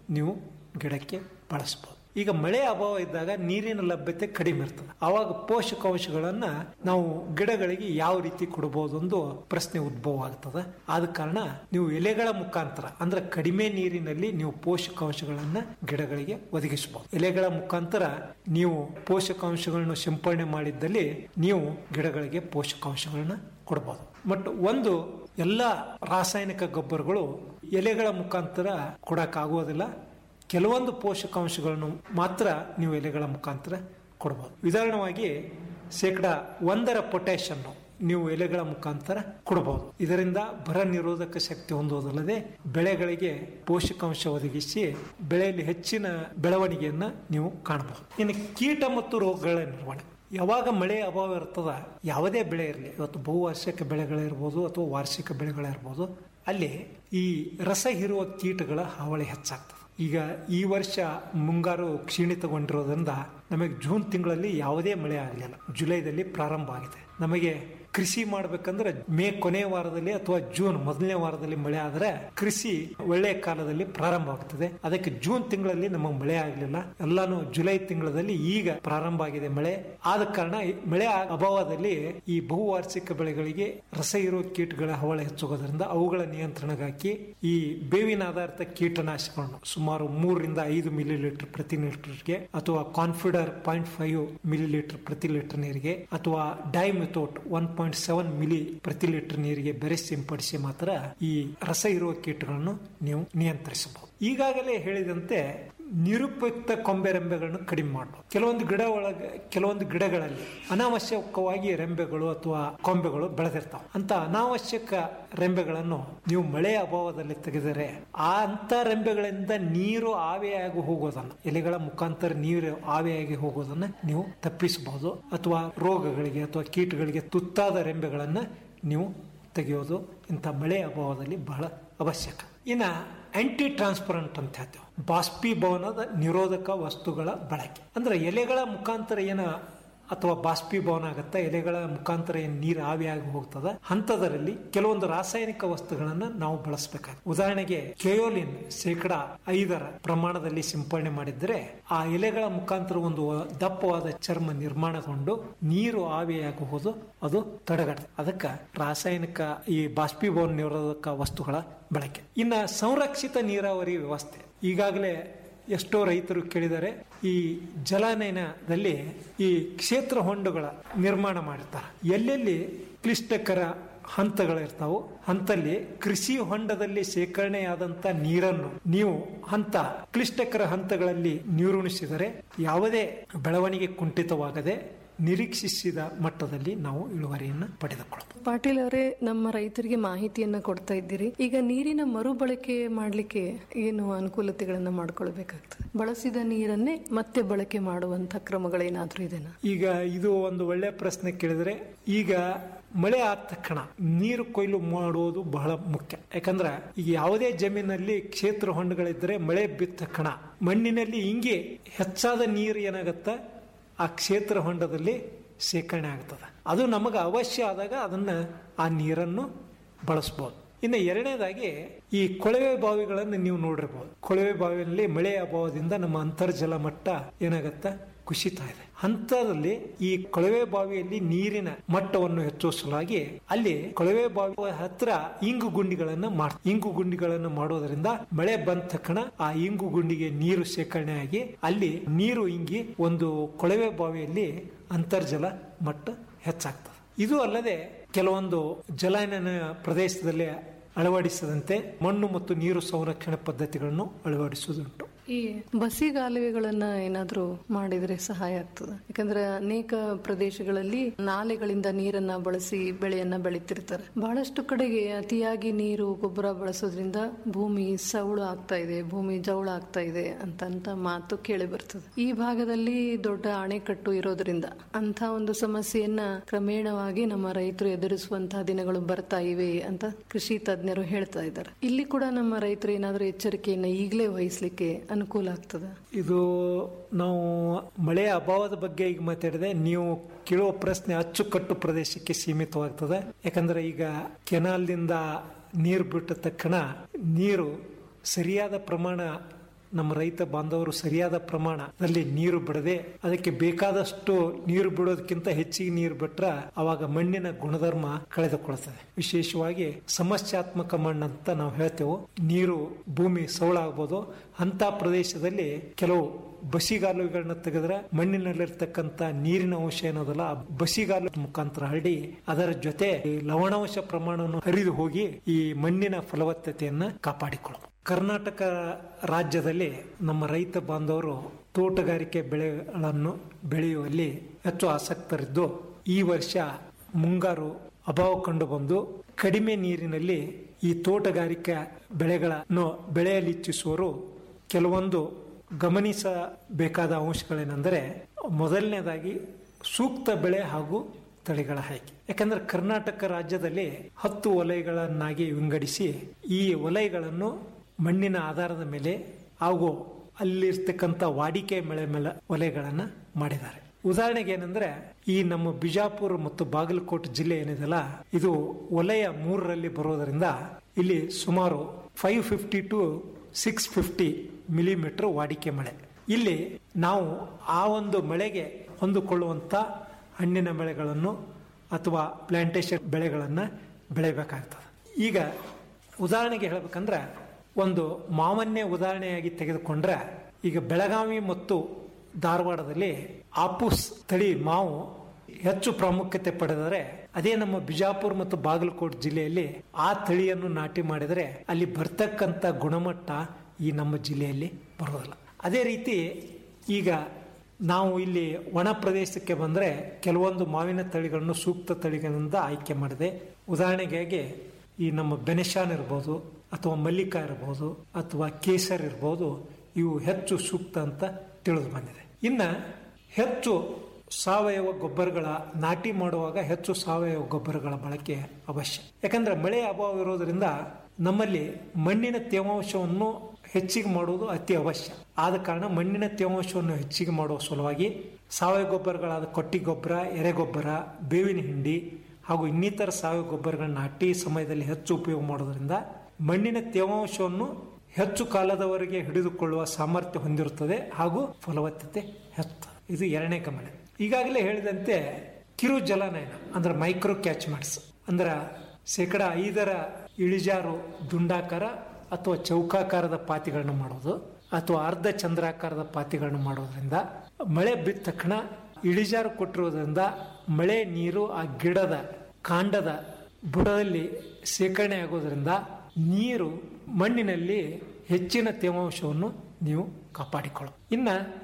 ನೀವು ಗಿಡಕ್ಕೆ ಬಳಸಬಹುದು ಈಗ ಮಳೆ ಅಭಾವ ಇದ್ದಾಗ ನೀರಿನ ಲಭ್ಯತೆ ಕಡಿಮೆ ಇರ್ತದೆ ಆವಾಗ ಪೋಷಕಾಂಶಗಳನ್ನ ನಾವು ಗಿಡಗಳಿಗೆ ಯಾವ ರೀತಿ ಕೊಡಬಹುದು ಒಂದು ಪ್ರಶ್ನೆ ಉದ್ಭವ ಆಗ್ತದೆ ಆದ ಕಾರಣ ನೀವು ಎಲೆಗಳ ಮುಖಾಂತರ ಅಂದ್ರೆ ಕಡಿಮೆ ನೀರಿನಲ್ಲಿ ನೀವು ಪೋಷಕಾಂಶಗಳನ್ನ ಗಿಡಗಳಿಗೆ ಒದಗಿಸಬಹುದು ಎಲೆಗಳ ಮುಖಾಂತರ ನೀವು ಪೋಷಕಾಂಶಗಳನ್ನು ಸಿಂಪಡಣೆ ಮಾಡಿದ್ದಲ್ಲಿ ನೀವು ಗಿಡಗಳಿಗೆ ಪೋಷಕಾಂಶಗಳನ್ನ ಕೊಡಬಹುದು ಮತ್ತು ಒಂದು ಎಲ್ಲ ರಾಸಾಯನಿಕ ಗೊಬ್ಬರಗಳು ಎಲೆಗಳ ಮುಖಾಂತರ ಕೊಡಕ್ಕಾಗೋದಿಲ್ಲ ಕೆಲವೊಂದು ಪೋಷಕಾಂಶಗಳನ್ನು ಮಾತ್ರ ನೀವು ಎಲೆಗಳ ಮುಖಾಂತರ ಕೊಡಬಹುದು ಉದಾಹರಣವಾಗಿ ಶೇಕಡ ಒಂದರ ಪೊಟ್ಯಾಷನ್ನು ನೀವು ಎಲೆಗಳ ಮುಖಾಂತರ ಕೊಡಬಹುದು ಇದರಿಂದ ಬರ ನಿರೋಧಕ ಶಕ್ತಿ ಹೊಂದುವುದಲ್ಲದೆ ಬೆಳೆಗಳಿಗೆ ಪೋಷಕಾಂಶ ಒದಗಿಸಿ ಬೆಳೆಯಲ್ಲಿ ಹೆಚ್ಚಿನ ಬೆಳವಣಿಗೆಯನ್ನ ನೀವು ಕಾಣಬಹುದು ಇನ್ನು ಕೀಟ ಮತ್ತು ರೋಗಗಳ ನಿರ್ವಹಣೆ ಯಾವಾಗ ಮಳೆ ಅಭಾವ ಇರ್ತದ ಯಾವುದೇ ಬೆಳೆ ಇರಲಿ ಇವತ್ತು ಬಹುವಾರ್ಷಿಕ ಬೆಳೆಗಳಿರ್ಬೋದು ಅಥವಾ ವಾರ್ಷಿಕ ಬೆಳೆಗಳಿರ್ಬೋದು ಅಲ್ಲಿ ಈ ರಸ ಹೀರುವ ಕೀಟಗಳ ಹಾವಳಿ ಹೆಚ್ಚಾಗ್ತದೆ ಈಗ ಈ ವರ್ಷ ಮುಂಗಾರು ಕ್ಷೀಣಿತಗೊಂಡಿರೋದ್ರಿಂದ ನಮಗೆ ಜೂನ್ ತಿಂಗಳಲ್ಲಿ ಯಾವುದೇ ಮಳೆ ಆಗಲಿಲ್ಲ ಜುಲೈದಲ್ಲಿ ಪ್ರಾರಂಭ ಆಗಿದೆ ನಮಗೆ ಕೃಷಿ ಮಾಡ್ಬೇಕಂದ್ರೆ ಮೇ ಕೊನೆಯ ವಾರದಲ್ಲಿ ಅಥವಾ ಜೂನ್ ಮೊದಲನೇ ವಾರದಲ್ಲಿ ಮಳೆ ಆದ್ರೆ ಕೃಷಿ ಒಳ್ಳೆಯ ಕಾಲದಲ್ಲಿ ಪ್ರಾರಂಭ ಆಗ್ತದೆ ಅದಕ್ಕೆ ಜೂನ್ ತಿಂಗಳಲ್ಲಿ ನಮಗೆ ಮಳೆ ಆಗಲಿಲ್ಲ ಎಲ್ಲಾನು ಜುಲೈ ತಿಂಗಳಲ್ಲಿ ಈಗ ಪ್ರಾರಂಭ ಆಗಿದೆ ಮಳೆ ಆದ ಕಾರಣ ಈ ಮಳೆ ಅಭಾವದಲ್ಲಿ ಈ ಬಹುವಾರ್ಷಿಕ ಬೆಳೆಗಳಿಗೆ ರಸ ಇರುವ ಕೀಟಗಳ ಹವಳ ಹೆಚ್ಚೋಗೋದ್ರಿಂದ ಅವುಗಳ ನಿಯಂತ್ರಣಕ್ಕಾಗಿ ಈ ಬೇವಿನ ಆಧಾರಿತ ಕೀಟನಾಶಕಗಳನ್ನು ಸುಮಾರು ಮೂರರಿಂದ ಐದು ಮಿಲಿ ಲೀಟರ್ ಪ್ರತಿ ಲೀಟರ್ಗೆ ಅಥವಾ Confidor point five milli litre ಪ್ರತಿ ಲೀಟರ್ ನೀರಿಗೆ ಅಥವಾ dimethoate one point seven milli ಪ್ರತಿ ಲೀಟರ್ ನೀರಿಗೆ ಬೆರೆಸಿ ಸಿಂಪಡಿಸಿ ಮಾತ್ರ ಈ ರಸ ಇರುವ ಕೀಟಗಳನ್ನು ನೀವು ನಿಯಂತ್ರಿಸಬಹುದು ಈಗಾಗಲೇ ಹೇಳಿದಂತೆ ನಿರುಪಯುಕ್ತ ಕೊಂಬೆ ರೆಂಬೆಗಳನ್ನು ಕಡಿಮೆ ಮಾಡಬಹುದು ಕೆಲವೊಂದು ಗಿಡ ಒಳಗೆ ಕೆಲವೊಂದು ಗಿಡಗಳಲ್ಲಿ ಅನಾವಶ್ಯಕವಾಗಿ ರೆಂಬೆಗಳು ಅಥವಾ ಕೊಂಬೆಗಳು ಬೆಳೆದಿರ್ತಾವೆ ಅಂತ ಅನಾವಶ್ಯಕ ರೆಂಬೆಗಳನ್ನು ನೀವು ಮಳೆ ಅಭಾವದಲ್ಲಿ ತೆಗೆದರೆ ಆ ಅಂತ ರೆಂಬೆಗಳಿಂದ ನೀರು ಆವಿಯಾಗಿ ಹೋಗೋದನ್ನ ಎಲೆಗಳ ಮುಖಾಂತರ ನೀರು ಆವಿಯಾಗಿ ಹೋಗೋದನ್ನ ನೀವು ತಪ್ಪಿಸಬಹುದು ಅಥವಾ ರೋಗಗಳಿಗೆ ಅಥವಾ ಕೀಟಗಳಿಗೆ ತುತ್ತಾದ ರೆಂಬೆಗಳನ್ನ ನೀವು ತೆಗೆಯೋದು ಇಂಥ ಮಳೆ ಅಭಾವದಲ್ಲಿ ಬಹಳ ಅವಶ್ಯಕ ಇನ್ನ ಆಂಟಿ ಟ್ರಾನ್ಸ್ಪರೆಂಟ್ ಅಂತ ಹೇಳ್ತೇವೆ ಬಾಷ್ಪೀಭವನದ ನಿರೋಧಕ ವಸ್ತುಗಳ ಬಳಕೆ ಅಂದ್ರೆ ಎಲೆಗಳ ಮುಖಾಂತರ ಏನ ಅಥವಾ ಬಾಷ್ಪೀಭವನ ಆಗತ್ತ ಎಲೆಗಳ ಮುಖಾಂತರ ಏನ್ ನೀರು ಆವಿಯಾಗಿ ಹೋಗ್ತದ ಹಂತದರಲ್ಲಿ ಕೆಲವೊಂದು ರಾಸಾಯನಿಕ ವಸ್ತುಗಳನ್ನ ನಾವು ಬಳಸಬೇಕಾಗುತ್ತೆ ಉದಾಹರಣೆಗೆ ಕೆಯೋಲಿನ್ ಶೇಕಡ ಐದರ ಪ್ರಮಾಣದಲ್ಲಿ ಸಿಂಪಡಣೆ ಮಾಡಿದ್ರೆ ಆ ಎಲೆಗಳ ಮುಖಾಂತರ ಒಂದು ದಪ್ಪವಾದ ಚರ್ಮ ನಿರ್ಮಾಣಗೊಂಡು ನೀರು ಆವಿಯಾಗಿ ಹೋದು ಅದು ತಡೆಗಟ್ಟೆ ಅದಕ್ಕೆ ರಾಸಾಯನಿಕ ಈ ಬಾಷ್ಪೀಭವನ ನಿರೋಧಕ ವಸ್ತುಗಳ ಬಳಕೆ ಇನ್ನ ಸಂರಕ್ಷಿತ ನೀರಾವರಿ ವ್ಯವಸ್ಥೆ ಈಗಾಗಲೇ ಎಷ್ಟೋ ರೈತರು ಕೇಳಿದರೆ ಈ ಜಲಾನಯನದಲ್ಲಿ ಈ ಕ್ಷೇತ್ರ ಹೊಂಡಗಳ ನಿರ್ಮಾಣ ಮಾಡಿರ್ತಾರೆ ಎಲ್ಲೆಲ್ಲಿ ಕ್ಲಿಷ್ಟಕರ ಹಂತಗಳಿರ್ತಾವು ಹಂತಲ್ಲಿ ಕೃಷಿ ಹೊಂಡದಲ್ಲಿ ಶೇಖರಣೆಯಾದಂತ ನೀರನ್ನು ನೀವು ಹಂತ ಕ್ಲಿಷ್ಟಕರ ಹಂತಗಳಲ್ಲಿ ನೀರುಣಿಸಿದರೆ ಯಾವುದೇ ಬೆಳವಣಿಗೆ ಕುಂಠಿತವಾಗದೆ ನಿರೀಕ್ಷಿಸಿದ ಮಟ್ಟದಲ್ಲಿ ನಾವು ಇಳುವರಿಯನ್ನು ಪಡೆದುಕೊಳ್ಳಬಹುದು ಪಾಟೀಲ್ ಅವರೇ ನಮ್ಮ ರೈತರಿಗೆ ಮಾಹಿತಿಯನ್ನ ಕೊಡ್ತಾ ಇದ್ದೀರಿ ಈಗ ನೀರಿನ ಮರುಬಳಕೆ ಮಾಡ್ಲಿಕ್ಕೆ ಏನು ಅನುಕೂಲತೆಗಳನ್ನ ಮಾಡ್ಕೊಳ್ಬೇಕಾಗ್ತದೆ ಬಳಸಿದ ನೀರನ್ನೇ ಮತ್ತೆ ಬಳಕೆ ಮಾಡುವಂತ ಕ್ರಮಗಳೇನಾದ್ರೂ ಇದೆನಾ ಈಗ ಇದು ಒಂದು ಒಳ್ಳೆ ಪ್ರಶ್ನೆ ಕೇಳಿದ್ರೆ ಈಗ ಮಳೆ ಆದ ತಕ್ಷಣ ನೀರು ಕೊಯ್ಲು ಮಾಡುವುದು ಬಹಳ ಮುಖ್ಯ ಯಾಕಂದ್ರೆ ಈಗ ಯಾವುದೇ ಜಮೀನಲ್ಲಿ ಕ್ಷೇತ್ರ ಹೊಂಡಗಳಿದ್ರೆ ಮಳೆ ಬಿದ್ದ ತಕ್ಷಣ ಮಣ್ಣಿನಲ್ಲಿ ಹಿಂಗೆ ಹೆಚ್ಚಾದ ನೀರು ಏನಾಗತ್ತ ಆ ಕ್ಷೇತ್ರ ಹೊಂಡದಲ್ಲಿ ಶೇಖರಣೆ ಆಗ್ತದೆ ಅದು ನಮಗೆ ಅವಶ್ಯ ಆದಾಗ ಅದನ್ನ ಆ ನೀರನ್ನು ಬಳಸ್ಬೋದು ಇನ್ನು ಎರಡನೇದಾಗಿ ಈ ಕೊಳವೆ ಬಾವಿಗಳನ್ನು ನೀವು ನೋಡಿರ್ಬೋದು ಕೊಳವೆ ಬಾವಿಯಲ್ಲಿ ಮಳೆ ಅಭಾವದಿಂದ ನಮ್ಮ ಅಂತರ್ಜಲ ಮಟ್ಟ ಏನಾಗತ್ತ ಕುಸಿತಾ ಇದೆ ಹಂತದಲ್ಲಿ ಈ ಕೊಳವೆ ಬಾವಿಯಲ್ಲಿ ನೀರಿನ ಮಟ್ಟವನ್ನು ಹೆಚ್ಚುವ ಸಲುವಾಗಿ ಅಲ್ಲಿ ಕೊಳವೆ ಬಾವಿ ಹತ್ರ ಇಂಗು ಗುಂಡಿಗಳನ್ನ ಮಾಡ ಇಂಗು ಗುಂಡಿಗಳನ್ನು ಮಾಡೋದ್ರಿಂದ ಮಳೆ ಬಂದ ತಕ್ಷಣ ಆ ಇಂಗು ಗುಂಡಿಗೆ ನೀರು ಶೇಖರಣೆ ಆಗಿ ಅಲ್ಲಿ ನೀರು ಇಂಗಿ ಒಂದು ಕೊಳವೆ ಬಾವಿಯಲ್ಲಿ ಅಂತರ್ಜಲ ಮಟ್ಟ ಹೆಚ್ಚಾಗ್ತದೆ ಇದು ಅಲ್ಲದೆ ಕೆಲವೊಂದು ಜಲಾನಯನ ಪ್ರದೇಶದಲ್ಲಿ ಅಳವಡಿಸದಂತೆ ಮಣ್ಣು ಮತ್ತು ನೀರು ಸಂರಕ್ಷಣೆ ಪದ್ಧತಿಗಳನ್ನು ಅಳವಡಿಸುವುದುಂಟು ಈ ಬಸಿಗಾಲುವೆಗಳನ್ನ ಏನಾದ್ರೂ ಮಾಡಿದ್ರೆ ಸಹಾಯ ಆಗ್ತದ ಯಾಕಂದ್ರೆ ಅನೇಕ ಪ್ರದೇಶಗಳಲ್ಲಿ ನಾಲೆಗಳಿಂದ ನೀರನ್ನ ಬಳಸಿ ಬೆಳೆಯನ್ನ ಬೆಳಿತಿರ್ತಾರೆ ಬಹಳಷ್ಟು ಕಡೆಗೆ ಅತಿಯಾಗಿ ನೀರು ಗೊಬ್ಬರ ಬಳಸೋದ್ರಿಂದ ಭೂಮಿ ಸವಳು ಆಗ್ತಾ ಇದೆ ಭೂಮಿ ಜವಳ ಆಗ್ತಾ ಇದೆ ಅಂತಂತ ಮಾತು ಕೇಳಿ ಬರ್ತದೆ ಈ ಭಾಗದಲ್ಲಿ ದೊಡ್ಡ ಅಣೆಕಟ್ಟು ಇರೋದ್ರಿಂದ ಅಂತ ಒಂದು ಸಮಸ್ಯೆಯನ್ನ ಕ್ರಮೇಣವಾಗಿ ನಮ್ಮ ರೈತರು ಎದುರಿಸುವಂತಹ ದಿನಗಳು ಬರ್ತಾ ಇವೆ ಅಂತ ಕೃಷಿ ತಜ್ಞರು ಹೇಳ್ತಾ ಇದ್ದಾರೆ ಇಲ್ಲಿ ಕೂಡ ನಮ್ಮ ರೈತರು ಏನಾದ್ರೂ ಎಚ್ಚರಿಕೆಯನ್ನ ಈಗಲೇ ವಹಿಸ್ಲಿಕ್ಕೆ ಅನುಕೂಲ ಆಗ್ತದ ಇದು ನಾವು ಮಳೆಯ ಅಭಾವದ ಬಗ್ಗೆ ಈಗ ಮಾತಾಡಿದೆ ನೀವು ಕೇಳುವ ಪ್ರಶ್ನೆ ಅಚ್ಚುಕಟ್ಟು ಪ್ರದೇಶಕ್ಕೆ ಸೀಮಿತವಾಗ್ತದೆ ಯಾಕಂದ್ರೆ ಈಗ ಕೆನಾಲ್ದಿಂದ ನೀರು ಬಿಟ್ಟ ತಕ್ಷಣ ನೀರು ಸರಿಯಾದ ಪ್ರಮಾಣ ನಮ್ಮ ರೈತ ಬಾಂಧವರು ಸರಿಯಾದ ಪ್ರಮಾಣದಲ್ಲಿ ನೀರು ಬಿಡದೆ ಅದಕ್ಕೆ ಬೇಕಾದಷ್ಟು ನೀರು ಬಿಡೋದಕ್ಕಿಂತ ಹೆಚ್ಚಿಗೆ ನೀರು ಬಿಟ್ರ ಅವಾಗ ಮಣ್ಣಿನ ಗುಣಧರ್ಮ ಕಳೆದುಕೊಳ್ತದೆ ವಿಶೇಷವಾಗಿ ಸಮಸ್ಯಾತ್ಮಕ ಮಣ್ಣು ಅಂತ ನಾವು ಹೇಳ್ತೇವೆ ನೀರು ಭೂಮಿ ಸೌಳಾಗ್ಬೋದು ಅಂತ ಪ್ರದೇಶದಲ್ಲಿ ಕೆಲವು ಬಸಿಗಾಲುಗಳನ್ನ ತೆಗೆದ್ರೆ ಮಣ್ಣಿನಲ್ಲಿರ್ತಕ್ಕಂಥ ನೀರಿನ ಅಂಶ ಏನದಲ್ಲ ಆ ಬಸಿಗಾಲು ಮುಖಾಂತರ ಹರಡಿ ಅದರ ಜೊತೆ ಈ ಲವಣಾಂಶ ಪ್ರಮಾಣವನ್ನು ಹರಿದು ಹೋಗಿ ಈ ಮಣ್ಣಿನ ಫಲವತ್ತತೆಯನ್ನ ಕಾಪಾಡಿಕೊಳ್ಳೋದು ಕರ್ನಾಟಕ ರಾಜ್ಯದಲ್ಲಿ ನಮ್ಮ ರೈತ ಬಾಂಧವರು ತೋಟಗಾರಿಕೆ ಬೆಳೆಗಳನ್ನು ಬೆಳೆಯುವಲ್ಲಿ ಹೆಚ್ಚು ಆಸಕ್ತರಿದ್ದು ಈ ವರ್ಷ ಮುಂಗಾರು ಅಭಾವ ಕಂಡು ಬಂದು ಕಡಿಮೆ ನೀರಿನಲ್ಲಿ ಈ ತೋಟಗಾರಿಕಾ ಬೆಳೆಗಳನ್ನು ಬೆಳೆಯಲಿಚ್ಛಿಸುವವರು ಕೆಲವೊಂದು ಗಮನಿಸಬೇಕಾದ ಅಂಶಗಳೇನೆಂದರೆ ಮೊದಲನೇದಾಗಿ ಸೂಕ್ತ ಬೆಳೆ ಹಾಗೂ ತಳಿಗಳ ಆಯ್ಕೆ ಯಾಕಂದ್ರೆ ಕರ್ನಾಟಕ ರಾಜ್ಯದಲ್ಲಿ ಹತ್ತು ವಲಯಗಳನ್ನಾಗಿ ವಿಂಗಡಿಸಿ ಈ ವಲಯಗಳನ್ನು ಮಣ್ಣಿನ ಆಧಾರದ ಮೇಲೆ ಹಾಗೂ ಅಲ್ಲಿರ್ತಕ್ಕಂಥ ವಾಡಿಕೆ ಮಳೆ ಮೇಲೆ ವಲಯಗಳನ್ನ ಮಾಡಿದ್ದಾರೆ ಉದಾಹರಣೆಗೆ ಏನಂದ್ರೆ ಈ ನಮ್ಮ ಬಿಜಾಪುರ ಮತ್ತು ಬಾಗಲಕೋಟೆ ಜಿಲ್ಲೆ ಏನಿದೆಲ್ಲ ಇದು ವಲಯ ಮೂರರಲ್ಲಿ ಬರೋದರಿಂದ ಇಲ್ಲಿ ಸುಮಾರು five fifty to six fifty millimetre ವಾಡಿಕೆ ಮಳೆ ಇಲ್ಲಿ ನಾವು ಆ ಒಂದು ಮಳೆಗೆ ಹೊಂದಿಕೊಳ್ಳುವಂತ ಹಣ್ಣಿನ ಬೆಳೆಗಳನ್ನು ಅಥವಾ ಪ್ಲಾಂಟೇಶನ್ ಬೆಳೆಗಳನ್ನು ಬೆಳೆಯಬೇಕಾಗ್ತದೆ ಈಗ ಉದಾಹರಣೆಗೆ ಹೇಳ್ಬೇಕಂದ್ರೆ ಒಂದು ಮಾವನ್ನೇ ಉದಾಹರಣೆಯಾಗಿ ತೆಗೆದುಕೊಂಡ್ರೆ ಈಗ ಬೆಳಗಾವಿ ಮತ್ತು ಧಾರವಾಡದಲ್ಲಿ ಆಪೂಸ್ ತಳಿ ಮಾವು ಹೆಚ್ಚು ಪ್ರಾಮುಖ್ಯತೆ ಪಡೆದರೆ ಅದೇ ನಮ್ಮ ಬಿಜಾಪುರ ಮತ್ತು ಬಾಗಲಕೋಟೆ ಜಿಲ್ಲೆಯಲ್ಲಿ ಆ ತಳಿಯನ್ನು ನಾಟಿ ಮಾಡಿದರೆ ಅಲ್ಲಿ ಬರ್ತಕ್ಕಂಥ ಗುಣಮಟ್ಟ ಈ ನಮ್ಮ ಜಿಲ್ಲೆಯಲ್ಲಿ ಬರೋದಿಲ್ಲ ಅದೇ ರೀತಿ ಈಗ ನಾವು ಇಲ್ಲಿ ಒಣ ಪ್ರದೇಶಕ್ಕೆ ಬಂದರೆ ಕೆಲವೊಂದು ಮಾವಿನ ತಳಿಗಳನ್ನು ಸೂಕ್ತ ತಳಿಗಳಿಂದ ಆಯ್ಕೆ ಮಾಡಿದೆ ಉದಾಹರಣೆಗಾಗಿ ಈ ನಮ್ಮ ಬೆನೆಶಾನ್ ಇರ್ಬೋದು ಅಥವಾ ಮಲ್ಲಿಕ ಇರ್ಬೋದು ಅಥವಾ ಕೇಸರ್ ಇರ್ಬೋದು ಇವು ಹೆಚ್ಚು ಸೂಕ್ತ ಅಂತ ತಿಳಿದು ಬಂದಿದೆ ಇನ್ನು ಹೆಚ್ಚು ಸಾವಯವ ಗೊಬ್ಬರಗಳ ನಾಟಿ ಮಾಡುವಾಗ ಹೆಚ್ಚು ಸಾವಯವ ಗೊಬ್ಬರಗಳ ಬಳಕೆ ಅವಶ್ಯ ಯಾಕಂದ್ರೆ ಮಳೆ ಅಭಾವ ಇರೋದ್ರಿಂದ ನಮ್ಮಲ್ಲಿ ಮಣ್ಣಿನ ತೇವಾಂಶವನ್ನು ಹೆಚ್ಚಿಗೆ ಮಾಡುವುದು ಅತಿ ಅವಶ್ಯ ಆದ ಕಾರಣ ಮಣ್ಣಿನ ತೇವಾಂಶವನ್ನು ಹೆಚ್ಚಿಗೆ ಮಾಡುವ ಸಲುವಾಗಿ ಸಾವಯವ ಗೊಬ್ಬರಗಳಾದ ಕೊಟ್ಟಿ ಗೊಬ್ಬರ ಎರೆಗೊಬ್ಬರ ಬೇವಿನ ಹಿಂಡಿ ಹಾಗೂ ಇನ್ನಿತರ ಸಾವಯವ ಗೊಬ್ಬರಗಳನ್ನ ನಾಟಿ ಸಮಯದಲ್ಲಿ ಹೆಚ್ಚು ಉಪಯೋಗ ಮಾಡೋದ್ರಿಂದ ಮಣ್ಣಿನ ತೇವಾಂಶವನ್ನು ಹೆಚ್ಚು ಕಾಲದವರೆಗೆ ಹಿಡಿದುಕೊಳ್ಳುವ ಸಾಮರ್ಥ್ಯ ಹೊಂದಿರುತ್ತದೆ ಹಾಗೂ ಫಲವತ್ತತೆ ಹೆಚ್ಚು ಇದು ಎರಡನೇ ಗಮನ ಈಗಾಗಲೇ ಹೇಳಿದಂತೆ ಕಿರು ಜಲನಯನ ಅಂದ್ರೆ ಮೈಕ್ರೋ ಕ್ಯಾಚ್ಮೆಂಟ್ಸ್ ಅಂದ್ರೆ ಶೇಕಡ ಐದರ ಇಳಿಜಾರು ದುಂಡಾಕಾರ ಅಥವಾ ಚೌಕಾಕಾರದ ಪಾತಿಗಳನ್ನು ಮಾಡೋದು ಅಥವಾ ಅರ್ಧ ಚಂದ್ರಾಕಾರದ ಪಾತಿಗಳನ್ನು ಮಾಡೋದ್ರಿಂದ ಮಳೆ ಬಿದ್ದ ತಕ್ಷಣ ಇಳಿಜಾರು ಕೊಟ್ಟಿರೋದ್ರಿಂದ ಮಳೆ ನೀರು ಆ ಗಿಡದ ಕಾಂಡದ ಬುಡದಲ್ಲಿ ಶೇಖರಣೆ ಆಗೋದ್ರಿಂದ ನೀರು ಮಣ್ಣಿನಲ್ಲಿ ಹೆಚ್ಚಿನ ತೇವಾಂಶವನ್ನು ನೀವು ಕಾಪಾಡಿಕೊಳ್ಳು ಇನ್ನ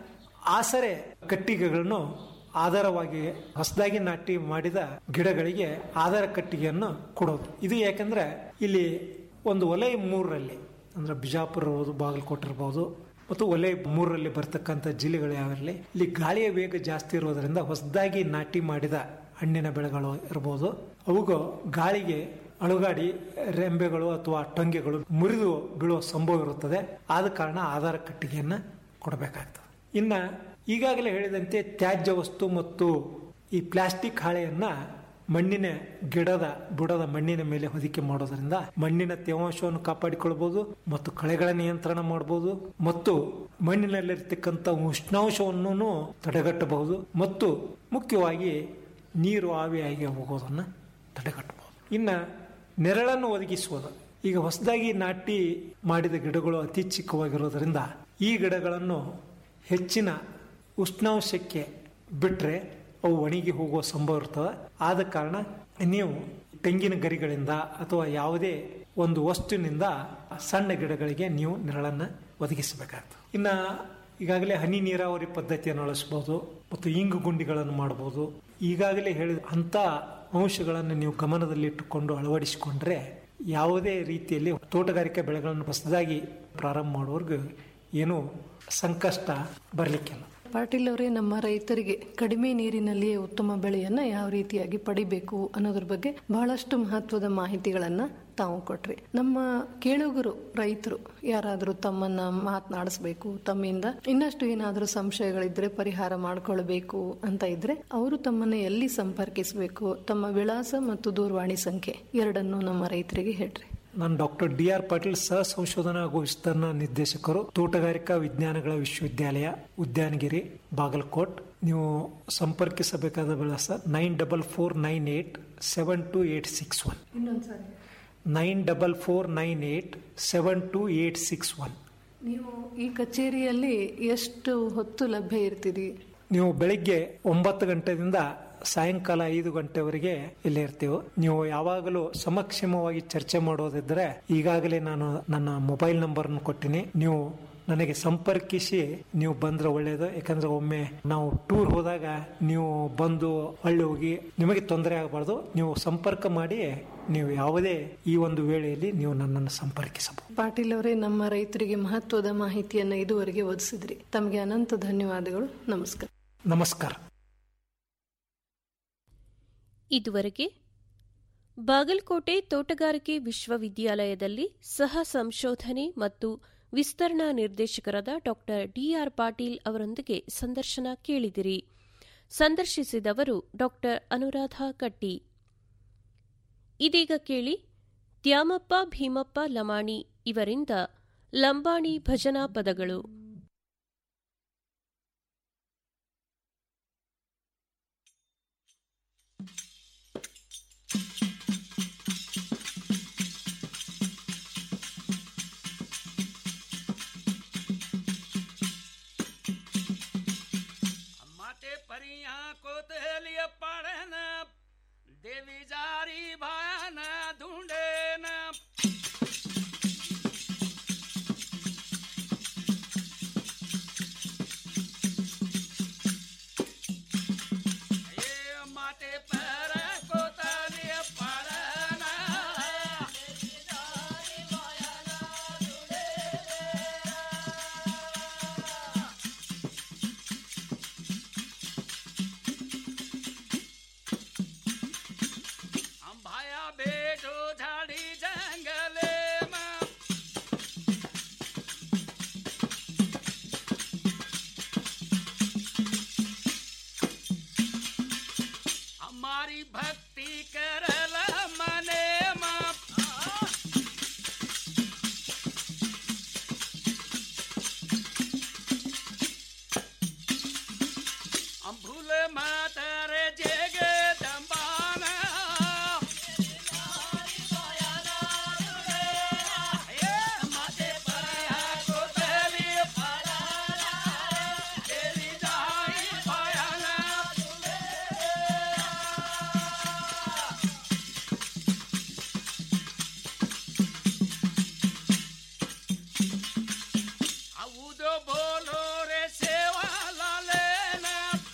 ಆಸರೆ ಕಟ್ಟಿಗೆಗಳನ್ನು ಆಧಾರವಾಗಿ ಹೊಸದಾಗಿ ನಾಟಿ ಮಾಡಿದ ಗಿಡಗಳಿಗೆ ಆಧಾರ ಕಟ್ಟಿಗೆಯನ್ನು ಕೊಡೋದು ಇದು ಯಾಕಂದ್ರೆ ಇಲ್ಲಿ ಒಂದು ವಲಯ ಮೂರರಲ್ಲಿ ಅಂದ್ರೆ ಬಿಜಾಪುರ ಇರ್ಬೋದು ಬಾಗಲಕೋಟೆ ಇರ್ಬೋದು ಮತ್ತು ವಲಯ ಮೂರರಲ್ಲಿ ಬರ್ತಕ್ಕಂಥ ಜಿಲ್ಲೆಗಳು ಯಾವಿರಲಿ ಇಲ್ಲಿ ಗಾಳಿಯ ವೇಗ ಜಾಸ್ತಿ ಇರೋದರಿಂದ ಹೊಸದಾಗಿ ನಾಟಿ ಮಾಡಿದ ಹಣ್ಣಿನ ಬೆಳೆಗಳು ಇರ್ಬೋದು ಅವುಗೂ ಗಾಳಿಗೆ ಅಳುಗಾಡಿ ರೆಂಬೆಗಳು ಅಥವಾ ಟೊಂಗೆಗಳು ಮುರಿದು ಬೀಳುವ ಸಂಭವ ಇರುತ್ತದೆ ಆದ ಕಾರಣ ಆಧಾರ ಕಟ್ಟಿಗೆಯನ್ನ ಕೊಡಬೇಕಾಗ್ತದೆ ಇನ್ನ ಈಗಾಗಲೇ ಹೇಳಿದಂತೆ ತ್ಯಾಜ್ಯ ವಸ್ತು ಮತ್ತು ಈ ಪ್ಲಾಸ್ಟಿಕ್ ಹಾಳೆಯನ್ನ ಮಣ್ಣಿನ ಗಿಡದ ಬುಡದ ಮಣ್ಣಿನ ಮೇಲೆ ಹೊದಿಕೆ ಮಾಡೋದ್ರಿಂದ ಮಣ್ಣಿನ ತೇವಾಂಶವನ್ನು ಕಾಪಾಡಿಕೊಳ್ಬಹುದು ಮತ್ತು ಕಳೆಗಳ ನಿಯಂತ್ರಣ ಮಾಡಬಹುದು ಮತ್ತು ಮಣ್ಣಿನಲ್ಲಿರ್ತಕ್ಕಂಥ ಉಷ್ಣಾಂಶವನ್ನು ತಡೆಗಟ್ಟಬಹುದು ಮತ್ತು ಮುಖ್ಯವಾಗಿ ನೀರು ಆವಿಯಾಗಿ ಹೋಗೋದನ್ನ ತಡೆಗಟ್ಟಬಹುದು ಇನ್ನ ನೆರಳನ್ನು ಒದಗಿಸುವುದು ಈಗ ಹೊಸದಾಗಿ ನಾಟಿ ಮಾಡಿದ ಗಿಡಗಳು ಅತಿ ಚಿಕ್ಕವಾಗಿರೋದ್ರಿಂದ ಈ ಗಿಡಗಳನ್ನು ಹೆಚ್ಚಿನ ಉಷ್ಣಾಂಶಕ್ಕೆ ಬಿಟ್ಟರೆ ಅವು ಒಣಗಿ ಹೋಗುವ ಸಂಭವ ಇರ್ತದೆ ಆದ ಕಾರಣ ನೀವು ತೆಂಗಿನ ಗರಿಗಳಿಂದ ಅಥವಾ ಯಾವುದೇ ಒಂದು ವಸ್ತುವಿನಿಂದ ಸಣ್ಣ ಗಿಡಗಳಿಗೆ ನೀವು ನೆರಳನ್ನು ಒದಗಿಸಬೇಕಾಗ್ತದೆ ಇನ್ನು ಈಗಾಗಲೇ ಹನಿ ನೀರಾವರಿ ಪದ್ಧತಿಯನ್ನು ಅಳಿಸಬಹುದು ಮತ್ತು ಇಂಗು ಗುಂಡಿಗಳನ್ನು ಮಾಡಬಹುದು ಈಗಾಗಲೇ ಹೇಳಿದ ಅಂತ ಅಂಶಗಳನ್ನು ನೀವು ಗಮನದಲ್ಲಿಟ್ಟುಕೊಂಡು ಅಳವಡಿಸಿಕೊಂಡ್ರೆ ಯಾವುದೇ ರೀತಿಯಲ್ಲಿ ತೋಟಗಾರಿಕೆ ಬೆಳೆಗಳನ್ನು ಹೊಸದಾಗಿ ಪ್ರಾರಂಭ ಮಾಡುವವರೆಗೂ ಏನೂ ಸಂಕಷ್ಟ ಬರಲಿಕ್ಕಿಲ್ಲ ಪಾಟೀಲ್ ಅವರೇ ನಮ್ಮ ರೈತರಿಗೆ ಕಡಿಮೆ ನೀರಿನಲ್ಲಿಯೇ ಉತ್ತಮ ಬೆಳೆಯನ್ನ ಯಾವ ರೀತಿಯಾಗಿ ಪಡಿಬೇಕು ಅನ್ನೋದ್ರ ಬಗ್ಗೆ ಬಹಳಷ್ಟು ಮಹತ್ವದ ಮಾಹಿತಿಗಳನ್ನ ತಾವು ಕೊಟ್ರಿ ನಮ್ಮ ಕೇಳುಗರು ರೈತರು ಯಾರಾದರೂ ತಮ್ಮನ್ನ ಮಾತನಾಡಿಸ್ಬೇಕು ತಮ್ಮಿಂದ ಇನ್ನಷ್ಟು ಏನಾದರೂ ಸಂಶಯಗಳಿದ್ರೆ ಪರಿಹಾರ ಮಾಡ್ಕೊಳ್ಬೇಕು ಅಂತ ಇದ್ರೆ ಅವರು ತಮ್ಮನ್ನ ಎಲ್ಲಿ ಸಂಪರ್ಕಿಸಬೇಕು ತಮ್ಮ ವಿಳಾಸ ಮತ್ತು ದೂರವಾಣಿ ಸಂಖ್ಯೆ ಎರಡನ್ನು ನಮ್ಮ ರೈತರಿಗೆ ಹೇಳ್ರಿ ನಾನು ಡಾಕ್ಟರ್ ಡಿ ಆರ್ ಪಾಟೀಲ್ ಸಹ ಸಂಶೋಧನಾ ಹಾಗೂ ವಿಸ್ತರಣಾ ನಿರ್ದೇಶಕರು ತೋಟಗಾರಿಕಾ ವಿಜ್ಞಾನಗಳ ವಿಶ್ವವಿದ್ಯಾಲಯ ಉದ್ಯಾನಗಿರಿ ಬಾಗಲಕೋಟ್ ನೀವು ಸಂಪರ್ಕಿಸಬೇಕಾದ ವಿಳಾಸ nine double four nine eight seven two eight six one ಇನ್ನೊಂದ್ಸಾರಿ nine double four nine eight seven two eight six one ನೀವು ಈ ಕಚೇರಿಯಲ್ಲಿ ಎಷ್ಟು ಹೊತ್ತು ಲಭ್ಯ ಇರ್ತೀರಿ ನೀವು ಬೆಳಿಗ್ಗೆ ಒಂಬತ್ತು ಗಂಟೆಯಿಂದ ಸಾಯಂಕಾಲ ಐದು ಗಂಟೆವರೆಗೆ ಇಲ್ಲೇ ಇರ್ತೀವಿ ನೀವು ಯಾವಾಗಲೂ ಸಮಕ್ಷಮವಾಗಿ ಚರ್ಚೆ ಮಾಡೋದಿದ್ರೆ ಈಗಾಗಲೇ ನಾನು ನನ್ನ ಮೊಬೈಲ್ ನಂಬರ್ ಕೊಟ್ಟಿನಿ ನೀವು ನನಗೆ ಸಂಪರ್ಕಿಸಿ ನೀವು ಬಂದ್ರೆ ಒಳ್ಳೇದು ಯಾಕಂದ್ರೆ ಒಮ್ಮೆ ನಾವು ಟೂರ್ ಹೋದಾಗ ನೀವು ಬಂದು ಹೊಳ್ಳಿ ಹೋಗಿ ನಿಮಗೆ ತೊಂದರೆ ಆಗಬಾರ್ದು ನೀವು ಸಂಪರ್ಕ ಮಾಡಿ ನೀವು ಯಾವುದೇ ಈ ಒಂದು ವೇಳೆಯಲ್ಲಿ ನೀವು ನನ್ನನ್ನು ಸಂಪರ್ಕಿಸಬಹುದು ಪಾಟೀಲ್ ಅವರೇ ನಮ್ಮ ರೈತರಿಗೆ ಮಹತ್ವದ ಮಾಹಿತಿಯನ್ನ ಇದುವರೆಗೆ ಒದಗಿಸಿದ್ರಿ ತಮಗೆ ಅನಂತ ಧನ್ಯವಾದಗಳು ನಮಸ್ಕಾರ ನಮಸ್ಕಾರ ಇದುವರೆಗೆ ಬಾಗಲಕೋಟೆ ತೋಟಗಾರಿಕೆ ವಿಶ್ವವಿದ್ಯಾಲಯದಲ್ಲಿ ಸಹ ಸಂಶೋಧನೆ ಮತ್ತು ವಿಸ್ತರಣಾ ನಿರ್ದೇಶಕರಾದ ಡಾಕ್ಟರ್ ಡಿಆರ್ ಪಾಟೀಲ್ ಅವರೊಂದಿಗೆ ಸಂದರ್ಶನ ಕೇಳಿದಿರಿ ಸಂದರ್ಶಿಸಿದವರು ಡಾಕ್ಟರ್ ಅನುರಾಧ ಕಟ್ಟಿ ಇದೀಗ ಕೇಳಿ ದ್ಯಾಮಪ್ಪ ಭೀಮಪ್ಪ ಲಮಾಣಿ ಇವರಿಂದ ಲಂಬಾಣಿ ಭಜನಾ ಪದಗಳು माते परिया को तलिय पड़न देवी जारी भान ढूंढे न ये माते पर को तलिय पड़न हम भाया बेटो झाड़ी जंगले में हमारी भक्ति करल मने में हम भूल मातर जेगे दम्बाना ಅವುದೋ ಬೋಲೋ ರೇ ಸೇವಾ ಲಾಲೇನ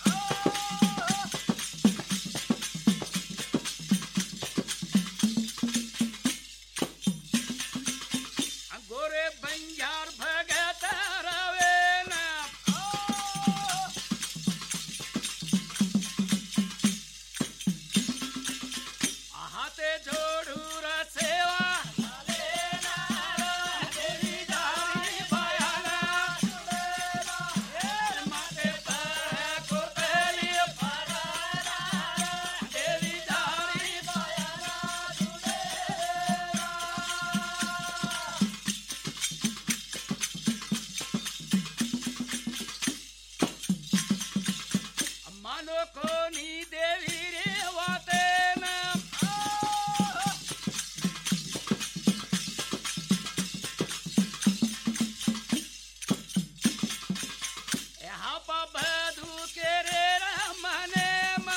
गोरे बंजार भगत रवेना हाथे जोड़ू रा सेवा देवी जारी बयाना माते पर को तेली देवी जारी मानो कोनी देवी रे वाते ना यहाँ पर बधू के रे रमने मा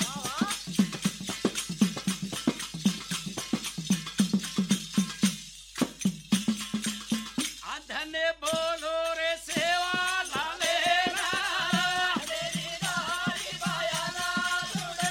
धने बोलो रे सेवा लाले ना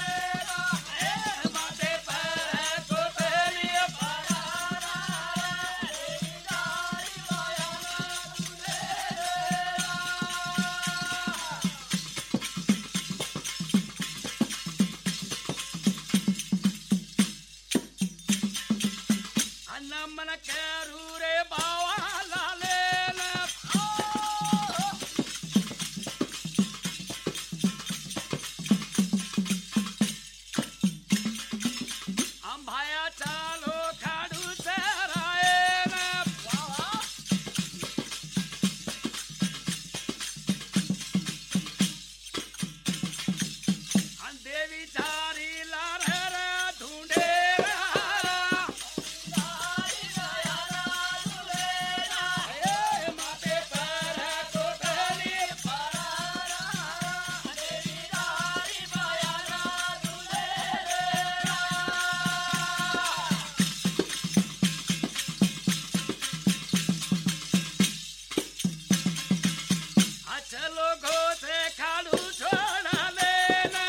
चलो घोसे खाड़ू छोड़ा लेना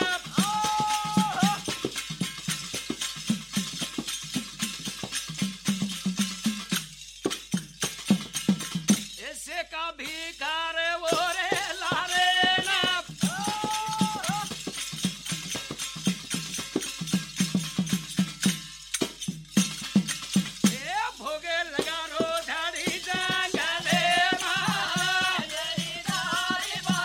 ऐसे का भिकार वो रे लारे ना ए भोगे लगा रो झाड़ी जंगले मा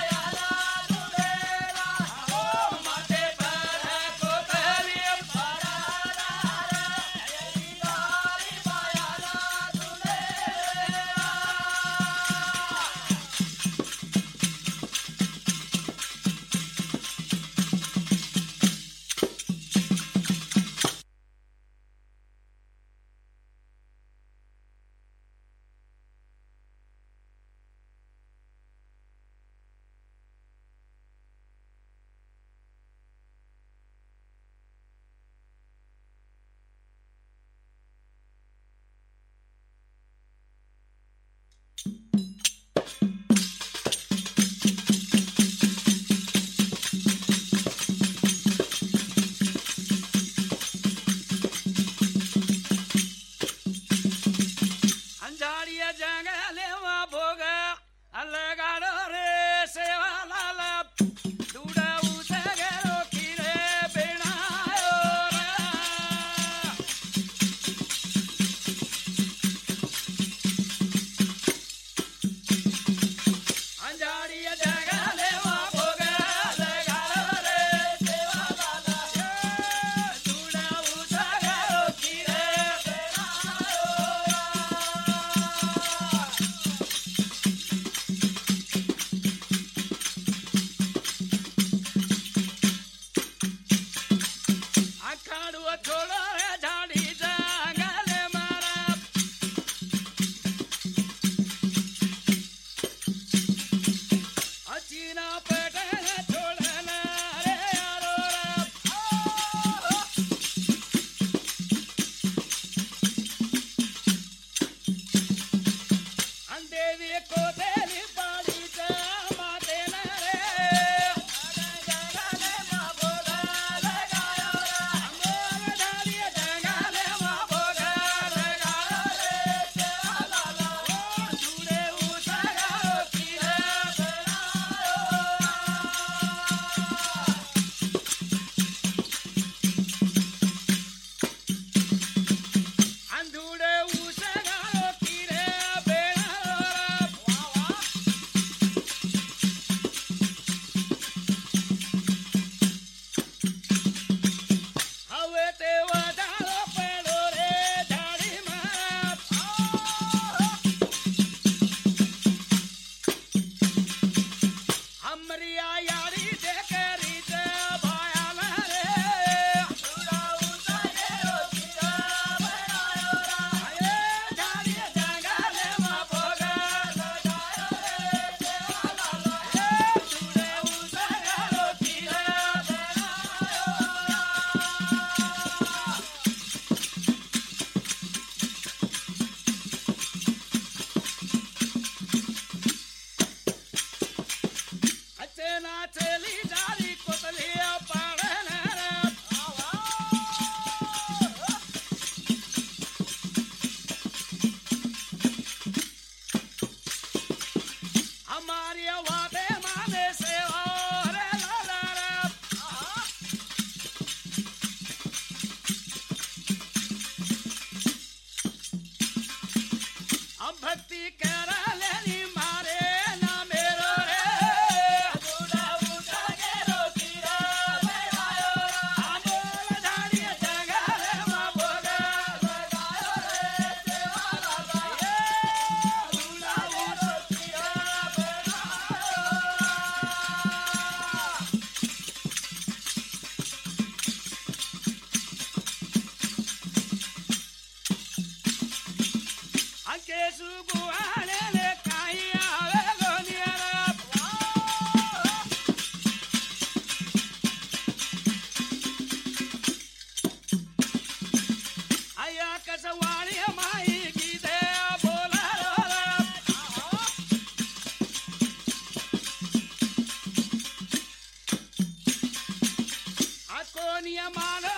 ಮಾನ